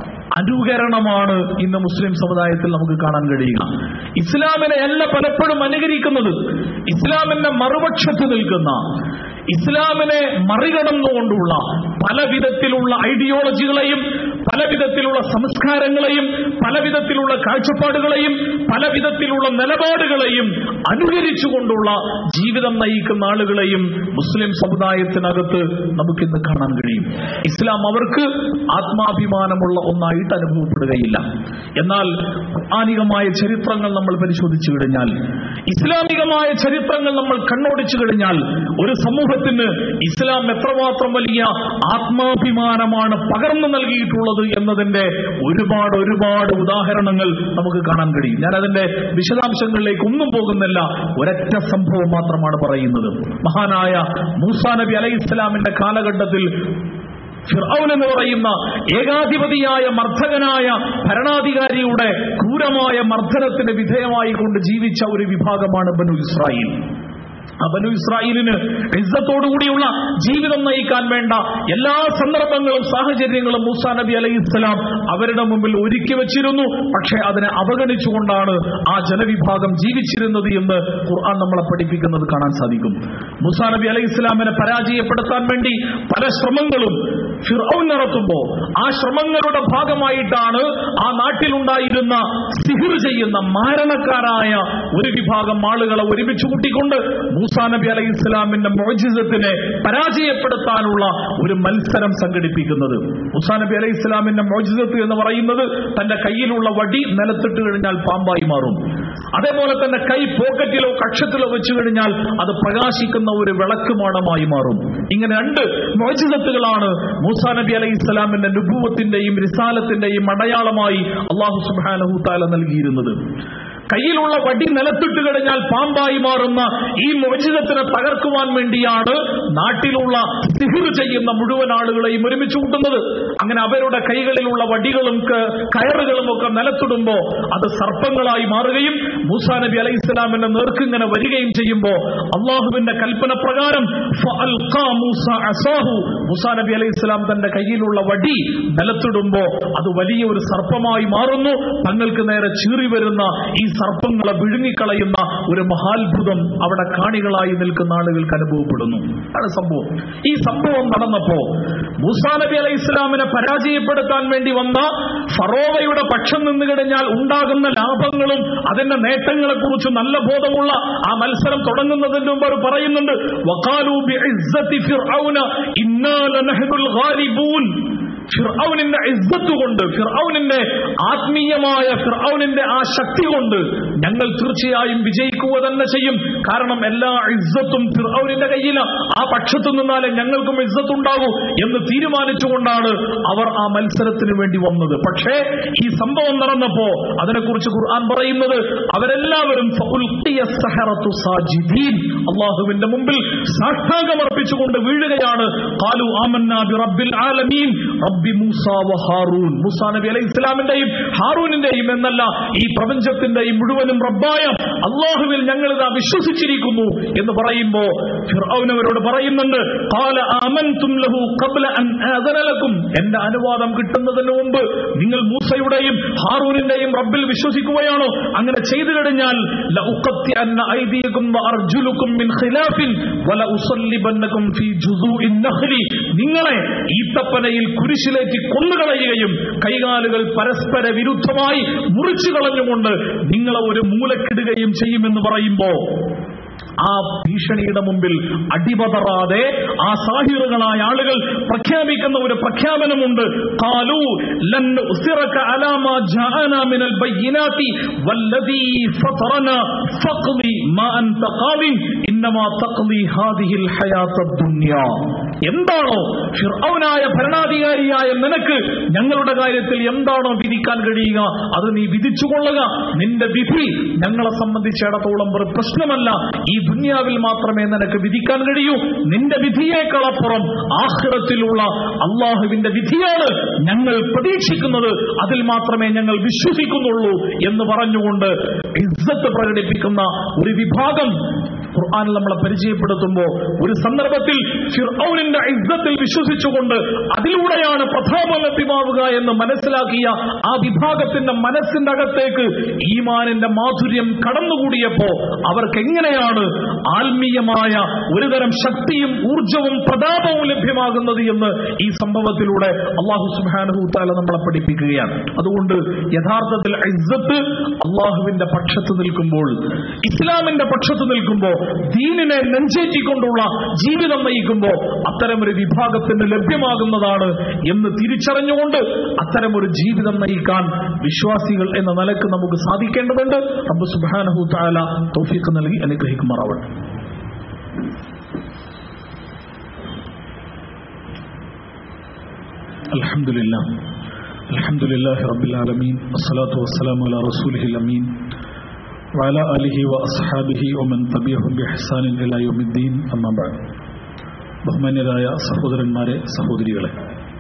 അനുകരണമാണ് ഇന്ന് മുസ്ലിം സമുദായത്തിൽ നമുക്ക് കാണാൻ കഴിയുക ഇസ്ലാമിനെ അല്ല പലപ്പോഴും അനുകരിക്കുന്നത് ഇസ്ലാമിന്റെ മറുപക്ഷത്ത് നിൽക്കുന്ന ഇസ്ലാമിനെ മറികടന്നുകൊണ്ടുള്ള പല വിധത്തിലുള്ള ഐഡിയോളജികളെയും പല വിധത്തിലുള്ള സംസ്കാരങ്ങളെയും പല വിധത്തിലുള്ള കാഴ്ചപ്പാടുകളെയും പല വിധത്തിലുള്ള നിലപാടുകളെയും അനുകരിച്ചുകൊണ്ടുള്ള ജീവിതം നയിക്കുന്ന ആളുകളെയും മുസ്ലിം സമുദായത്തിനകത്ത് നമുക്കിന്ന് കാണാൻ കഴിയും ഇസ്ലാം അവർക്ക് ആത്മാഭിമാനമുള്ള ഒന്നായിട്ട് അനുഭവപ്പെടുകയില്ല എന്നാൽ ഖുർആാനികമായ ചരിത്രങ്ങൾ നമ്മൾ പരിശോധിച്ചു കഴിഞ്ഞാൽ ഇസ്ലാമികമായ ചരിത്രങ്ങൾ നമ്മൾ കണ്ണോടിച്ചു കഴിഞ്ഞാൽ ഒരു സമൂഹത്തിന് ഇസ്ലാം എത്രമാത്രം വലിയ ആത്മാഭിമാനമാണ് പകർന്നു നൽകിയിട്ടുള്ളത് എന്നതിന്റെ ഒരുപാട് ഒരുപാട് ഉദാഹരണങ്ങൾ നമുക്ക് കാണാൻ കഴിയും ഞാൻ അതിന്റെ വിശദാംശങ്ങളിലേക്ക് ഒന്നും പോകുന്നില്ല ഒരൊറ്റ സംഭവം മാത്രമാണ് പറയുന്നത് മഹാനായ മൂസാ നബി അലൈഹി ഇസ്ലാമിന്റെ കാലഘട്ടത്തിൽ ഫിർഔൻ എന്ന് പറയുന്ന ഏകാധിപതിയായ മർദ്ദകനായ ഭരണാധികാരിയുടെ ക്രൂരമായ മർദ്ദനത്തിന് വിധേയമായി കൊണ്ട് ജീവിച്ച ഒരു വിഭാഗമാണ് ബനു ഇസ്രായേൽ ആ ബനു ഇസ്രായേലിന് ഇസ്സത്തോടുകൂടിയുള്ള ജീവിതം നയിക്കാൻ വേണ്ട എല്ലാ സന്ദർഭങ്ങളും സാഹചര്യങ്ങളും മൂസാ നബി അലൈഹി ഇസ്ലാം അവരുടെ മുമ്പിൽ ഒരുക്കി വെച്ചിരുന്നു പക്ഷേ അതിനെ അവഗണിച്ചുകൊണ്ടാണ് ആ ജനവിഭാഗം ജീവിച്ചിരുന്നത് എന്ന് ഖുർആൻ നമ്മളെ പഠിപ്പിക്കുന്നത് കാണാൻ സാധിക്കും മൂസാ നബി അലൈഹി ഇസ്ലാമിനെ പരാജയപ്പെടുത്താൻ വേണ്ടി പല ശ്രമങ്ങളും ഫിർഔൻ നടത്തുമ്പോൾ ആ ശ്രമങ്ങളുടെ ഭാഗമായിട്ടാണ് ആ നാട്ടിലുണ്ടായിരുന്ന സിഹിർ ചെയ്യുന്ന മാരണക്കാരായ ഒരു വിഭാഗം ആളുകളെ ഒരുമിച്ച് കൂട്ടിക്കൊണ്ട് മൂസാ നബി അലൈഹി ഇസ്ലാമിന്റെ മോജിസത്തിനെ പരാജയപ്പെടുത്താനുള്ള ഒരു മത്സരം സംഘടിപ്പിക്കുന്നത് മൂസാ നബി അലൈഹി ഇസ്ലാമിന്റെ മോജിസത്ത് എന്ന് പറയുന്നത് തന്റെ കയ്യിലുള്ള വടി നിലത്തിട്ട് കഴിഞ്ഞാൽ പാമ്പായി മാറും അതേപോലെ തന്നെ കൈ പോക്കറ്റിലോ കക്ഷത്തിലോ വെച്ചു കഴിഞ്ഞാൽ അത് പ്രകാശിക്കുന്ന ഒരു വിളക്കുമാടമായി മാറും ഇങ്ങനെ രണ്ട് മോചിതത്തുകളാണ് മൂസാ നബി അലൈഹി ഇസ്ലാമിന്റെ നുഭൂവത്തിന്റെയും റിസാലത്തിന്റെയും അടയാളമായി അള്ളാഹു സുബാനഹു താല നൽകിയിരുന്നത് കയ്യിലുള്ള വടി നിലത്തിട്ട് കഴിഞ്ഞാൽ പാമ്പായി മാറുന്ന ഈ മോചിതത്തിനെ തകർക്കുവാൻ വേണ്ടിയാണ് നാട്ടിലുള്ള സിഹിർ ചെയ്യുന്ന മുഴുവൻ ആളുകളെയും ഒരുമിച്ച് കൂട്ടുന്നത് അങ്ങനെ അവരുടെ കൈകളിലുള്ള വടികളും ക- കയറുകളും ഒക്കെ നിലത്തിടുമ്പോ അത് സർപ്പങ്ങളായി മാറുകയും മൂസാ നബി അലൈഹി ഇസ്ലാമിന്റെ നേർക്കിങ്ങനെ വരികയും ചെയ്യുമ്പോ അള്ളാഹുവിന്റെ കൽപ്പന പ്രകാരം ഫഅൽഖാ മൂസ അസാഹു. മൂസാ നബി അലൈഹി ഇസ്ലാം തന്റെ കയ്യിലുള്ള വടി നിലത്തിടുമ്പോ അത് വലിയ ഒരു സർപ്പമായി മാറുന്നു തങ്ങൾക്ക് നേരെ ചീറി വരുന്ന ഈ സർപ്പങ്ങളെ വിഴുങ്ങിക്കളയുന്ന ഒരു മഹാത്ഭുതം അവിടെ കാണികളായി നിൽക്കുന്ന ആളുകൾക്ക് അനുഭവപ്പെടുന്നു അതാണ് സംഭവം ഈ സംഭവം നടന്നപ്പോ മൂസാ നബി അലൈഹി ഇസ്ലാമിനെ പരാജയപ്പെടുത്താൻ വേണ്ടി വന്ന ഫറോവയുടെ പക്ഷം നിന്ന് കഴിഞ്ഞാൽ ഉണ്ടാകുന്ന ലാഭങ്ങളും അതിന്റെ നേട്ടങ്ങളെ കുറിച്ച് നല്ല ബോധമുള്ള ആ മത്സരം തുടങ്ങുന്നതിന് മുമ്പ് അവർ പറയുന്നുണ്ട് വഖാലൂ ബിഇസ്സത്തി ഫിർഔന ഇന്നാ ലനഹ്നുൽ ഗാലിബൂൻ ഫിർഔനിന്റെ ഇസ്സത്ത് കൊണ്ട് ഫിർഔനിന്റെ ആത്മീയമായ ഫിർഔനിന്റെ ആ ശക്തി കൊണ്ട് ഞങ്ങൾ തീർച്ചയായും വിജയിക്കുക തന്നെ ചെയ്യും കാരണം എല്ലാ ഇസ്സത്തും ഫിർഔനിന്റെ കയ്യില ആ പക്ഷത്തു നിന്നാലേ ഞങ്ങൾക്കും ഇസ്സത്ത് ഉണ്ടാകൂ എന്ന് തീരുമാനിച്ചുകൊണ്ടാണ് അവർ ആ മത്സരത്തിന് വേണ്ടി വന്നത് പക്ഷേ ഈ സംഭവം നടന്നപ്പോ അതിനെക്കുറിച്ച് ഖുർആൻ പറയുന്നത് അവരെല്ലാവരും ഫഉൽഖിയ സഹറത്തു സാജിദീൻ. അള്ളാഹുവിന്റെ മുമ്പിൽ സാഷ്ടാംഗമർപ്പിച്ചു പരിഭ്രമിച്ചുകൊണ്ട് വീഴുകയാണ് ഖാലു ആമന്നാ ബി റബ്ബിൽ ആലമീൻ റബ്ബി മൂസ വ ഹാറൂൻ മൂസ നബി അലൈഹി ഇസ്ലാമിന്റെയും ഹാറൂനിന്റെയും എന്നല്ല ഈ പ്രപഞ്ചത്തിന്റെയും മുഴുവനും റബ്ബായ അള്ളാഹുവിൽ ഞങ്ങൾ ഇതാ വിശ്വസിച്ചിരിക്കുന്നു എന്ന് പറയുമ്പോ ഫിർഔൻ അവരോട് പറയുന്നുണ്ട് ഖാല ആമൻതും ലഹു ഖബ്ല അൻ ആദന ലക്കും എന്റെ അനുവാദം കിട്ടുന്നതിന് മുമ്പ് നിങ്ങൾ മൂസയുടെയും ഹാറൂനിന്റെയും റബ്ബിൽ വിശ്വസിക്കുകയാണോ അങ്ങനെ ചെയ്തു കഴിഞ്ഞാൽ ലഉഖത്തി അന്ന ഐദിയകും വഅർജുലുകും മിൻ ഖിലാഫിൻ വല ഉസല്ലിബന്നകും ഫീ ജുസൂഇൻ നഖ്ലി നിങ്ങളെ ഈത്തപ്പനയിൽ കുരിശിലേറ്റി കൊന്നുകളയുകയും കൈകാലുകൾ പരസ്പര വിരുദ്ധമായി മുറിച്ചു കളഞ്ഞുകൊണ്ട് നിങ്ങളെ ഒരു മൂലക്കിടുകയും ചെയ്യുമെന്ന് പറയുമ്പോ ആ ഭീഷണിയുടെ മുമ്പിൽ അടിപതറാതെ ആ സാഹിറുകളായ ആളുകൾ പ്രഖ്യാപിക്കുന്ന ഒരു പ്രഖ്യാപനമുണ്ട് ഖാലൂ ലൻ ഉസിറക അലാ മാ ജാഅനാ മിനൽ ബയ്യിനാതി വല്ലദീ ഫതറനാ ഫഖ്ദി മാ അൻത ഖാദിൻ ഇന്നമാ തഖ്ദി ഹാദിഹിൽ ഹയാത്തദ് ദുനിയ എന്താണോ ഫിർഔനായ ഭരണാധികാരിയായ നിനക്ക് ഞങ്ങളുടെ കാര്യത്തിൽ എന്താണോ വിധിക്കാൻ കഴിയുക അത് നീ വിധിച്ചുകൊള്ളുക നിന്റെ വിധി ഞങ്ങളെ സംബന്ധിച്ചിടത്തോളം ഒരു പ്രശ്നമല്ല ഈ ദുന്യാവിൽ മാത്രമേ നിനക്ക് വിധിക്കാൻ കഴിയൂ നിന്റെ വിധിയേക്കാളപ്പുറം ആഹ്റത്തിലുള്ള അള്ളാഹുവിന്റെ വിധിയാണ് ഞങ്ങൾ പ്രതീക്ഷിക്കുന്നത് അതിൽ മാത്രമേ ഞങ്ങൾ വിശ്വസിക്കുന്നുള്ളൂ എന്ന് പറഞ്ഞുകൊണ്ട് ഇസ്സത്ത് പ്രകടിപ്പിക്കുന്ന ഒരു വിഭാഗം ഖുർആാനിൽ നമ്മളെ പരിചയപ്പെടുത്തുമ്പോൾ ഒരു സന്ദർഭത്തിൽ ഫിർഔനിന്റെ ഇസ്സത്തിൽ വിശ്വസിച്ചുകൊണ്ട് അതിലൂടെയാണ് പ്രതാപം ലഭ്യമാവുക എന്ന് മനസ്സിലാക്കിയ ആ വിഭാഗത്തിന്റെ മനസ്സിന്റെ അകത്തേക്ക് ഈമാനിന്റെ മാധുര്യം കടന്നുകൂടിയപ്പോ അവർക്ക് എങ്ങനെയാണ് ആത്മീയമായ ഒരുതരം ശക്തിയും ഊർജവും പ്രതാപവും ലഭ്യമാകുന്നത് എന്ന് ഈ സംഭവത്തിലൂടെ അള്ളാഹു സുബാനുഹൂത്താല നമ്മളെ പഠിപ്പിക്കുകയാണ് അതുകൊണ്ട് യഥാർത്ഥത്തിൽ ഇസ്സത്ത് അള്ളാഹുവിന്റെ പക്ഷത്ത് നിൽക്കുമ്പോൾ ഇസ്ലാമിന്റെ പക്ഷത്ത് നിൽക്കുമ്പോൾ ദീനിനെ നെഞ്ചേറ്റിക്കൊണ്ടുള്ള ജീവിതം നയിക്കുമ്പോൾ അത്തരമൊരു വിഭാഗത്തിന് ലഭ്യമാകുന്നതാണ് എന്ന് തിരിച്ചറിഞ്ഞുകൊണ്ട് അത്തരമൊരു ജീവിതം നയിക്കാൻ വിശ്വാസികൾ എന്ന നിലക്ക് നമുക്ക് സാധിക്കേണ്ടതുണ്ട് റബ്ബ് സുബാനഹു താല തൗഫീഖ് നൽകി അനുഗ്രഹിക്കുമാറാവട്ടെ الحمد لله الحمد لله رب العالمين والصلاة والسلام على رسوله الأمين وعلى آله وأصحابه ومن تبعهم بإحسان إلى يوم الدين أما بعد ബഹുമാന്യരായ സഹോദരന്മാരെ സഹോദരികളെ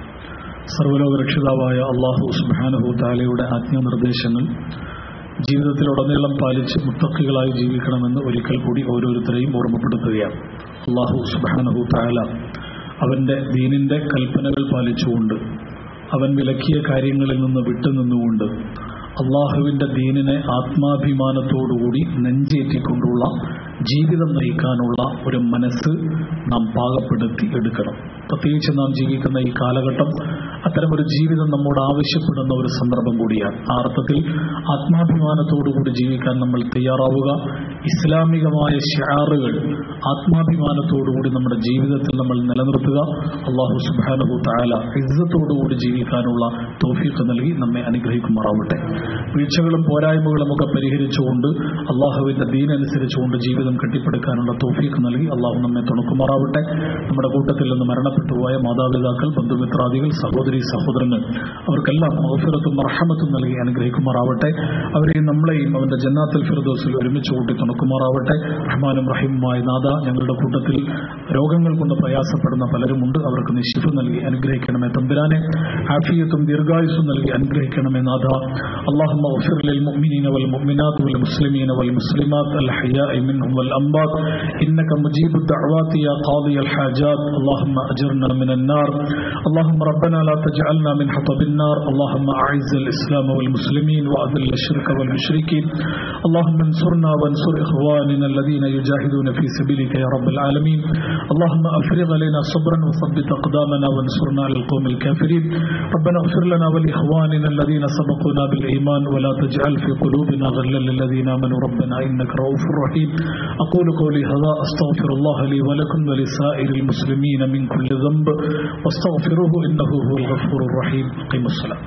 സർവലോകരക്ഷിതാവായ അള്ളാഹു സുബാനഹു താലയുടെ ആജ്ഞാനിർദ്ദേശങ്ങൾ ജീവിതത്തിലുടനീളം പാലിച്ച് മുത്തക്കികളായി ജീവിക്കണമെന്ന് ഒരിക്കൽ കൂടി ഓരോരുത്തരെയും ഓർമ്മപ്പെടുത്തുകയാണ് അള്ളാഹു സുബാനഹു താല അവന്റെ ദീനിന്റെ കൽപ്പനകൾ പാലിച്ചുകൊണ്ട് അവൻ വിലക്കിയ കാര്യങ്ങളിൽ നിന്ന് വിട്ടുനിന്നുകൊണ്ട് അള്ളാഹുവിന്റെ ദീനിനെ ആത്മാഭിമാനത്തോടുകൂടി നെഞ്ചേറ്റിക്കൊണ്ടുള്ള ജീവിതം നയിക്കാനുള്ള ഒരു മനസ്സ് നാം പാകപ്പെടുത്തി എടുക്കണം പ്രത്യേകിച്ച് നാം ജീവിക്കുന്ന ഈ കാലഘട്ടം അത്തരമൊരു ജീവിതം നമ്മോട് ആവശ്യപ്പെടുന്ന ഒരു സന്ദർഭം കൂടിയാണ് ആ അർത്ഥത്തിൽ ആത്മാഭിമാനത്തോടുകൂടി ജീവിക്കാൻ നമ്മൾ തയ്യാറാവുക ഇസ്ലാമികമായ ഷാറുകൾ ആത്മാഭിമാനത്തോടുകൂടി നമ്മുടെ ജീവിതത്തിൽ നമ്മൾ നിലനിർത്തുക അള്ളാഹു സുബാനഹു താല ഇസ്സത്തോടുകൂടി ജീവിക്കാനുള്ള തോഫീക്ക് നൽകി നമ്മെ അനുഗ്രഹിക്കുമാറാവട്ടെ വീഴ്ചകളും പോരായ്മകളും ഒക്കെ പരിഹരിച്ചുകൊണ്ട് അള്ളാഹുവിന്റെ ദീനനുസരിച്ചുകൊണ്ട് ജീവിതം കെട്ടിപ്പടുക്കാനുള്ള തോഫീക്ക് നൽകി അള്ളാഹു നമ്മെ തുണക്കുമാറാവട്ടെ നമ്മുടെ കൂട്ടത്തിൽ നിന്ന് മരണപ്പെട്ടുപോയ മാതാപിതാക്കൾ ബന്ധുമിത്രാദികൾ സഹോദരി സഹോദരങ്ങൾ അവർക്കെല്ലാം മഹഫിറത്തും മർഹമത്തും നൽകി അനുഗ്രഹിക്കുമാറാവട്ടെ അവരെയും നമ്മളെയും അവന്റെ ജന്നാത്തുൽ ഫിറദോസിൽ ഒരുമിച്ച് കൂട്ടി തുണക്കുമാറാവട്ടെ റഹ്മാനും റഹീമുമായ നാഥ ഞങ്ങളുടെ കൂട്ടത്തിൽ രോഗങ്ങൾ കൊണ്ട് പ്രയാസപ്പെടുന്ന പലരുമുണ്ട് അവർക്ക് നിശിഫ നൽകി അനുഗ്രഹിക്കണമേ തമ്പുരാനെ ആഫിയത്തും ദീർഘായുസും നൽകി അനുഗ്രഹിക്കണമേ നാഥ اللهم اغفر للمؤمنين والمؤمنات والمسلمين والمسلمات الحياء منهم والأنبات إنك مجيب الدعوات يا قاضي الحاجات اللهم أجرنا من النار اللهم ربنا لا تجعلنا من حطب النار اللهم أعز الإسلام والمسلمين وأذل الشرك والمشركين اللهم انصرنا وانصر إخواننا الذين يجاهدون في سبيلك يا رب العالمين اللهم أفرغ علينا صبرا وثبت أقدامنا وانصرنا على القوم الكافرين ربنا اغفر لنا ولإخواننا الذين سبقونا بالإيمان ولا تجعل في قلوبنا غلا للذين آمنوا ربنا إنك رؤوف رحيم أقول قولي هذا أستغفر الله لي ولكم ولسائر المسلمين من كل ذنب واستغفروه إنه هو الغفور الرحيم قيم الصلاة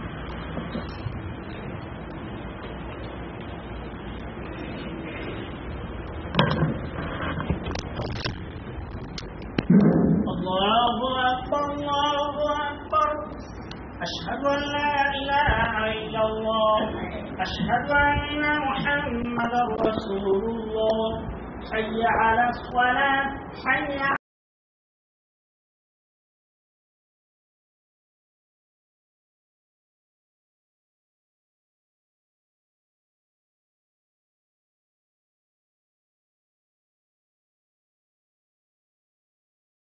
الله أكبر الله أكبر أشهد أن لا إله إلا الله أشهد أن محمدا رسول الله حي على الصلاة حي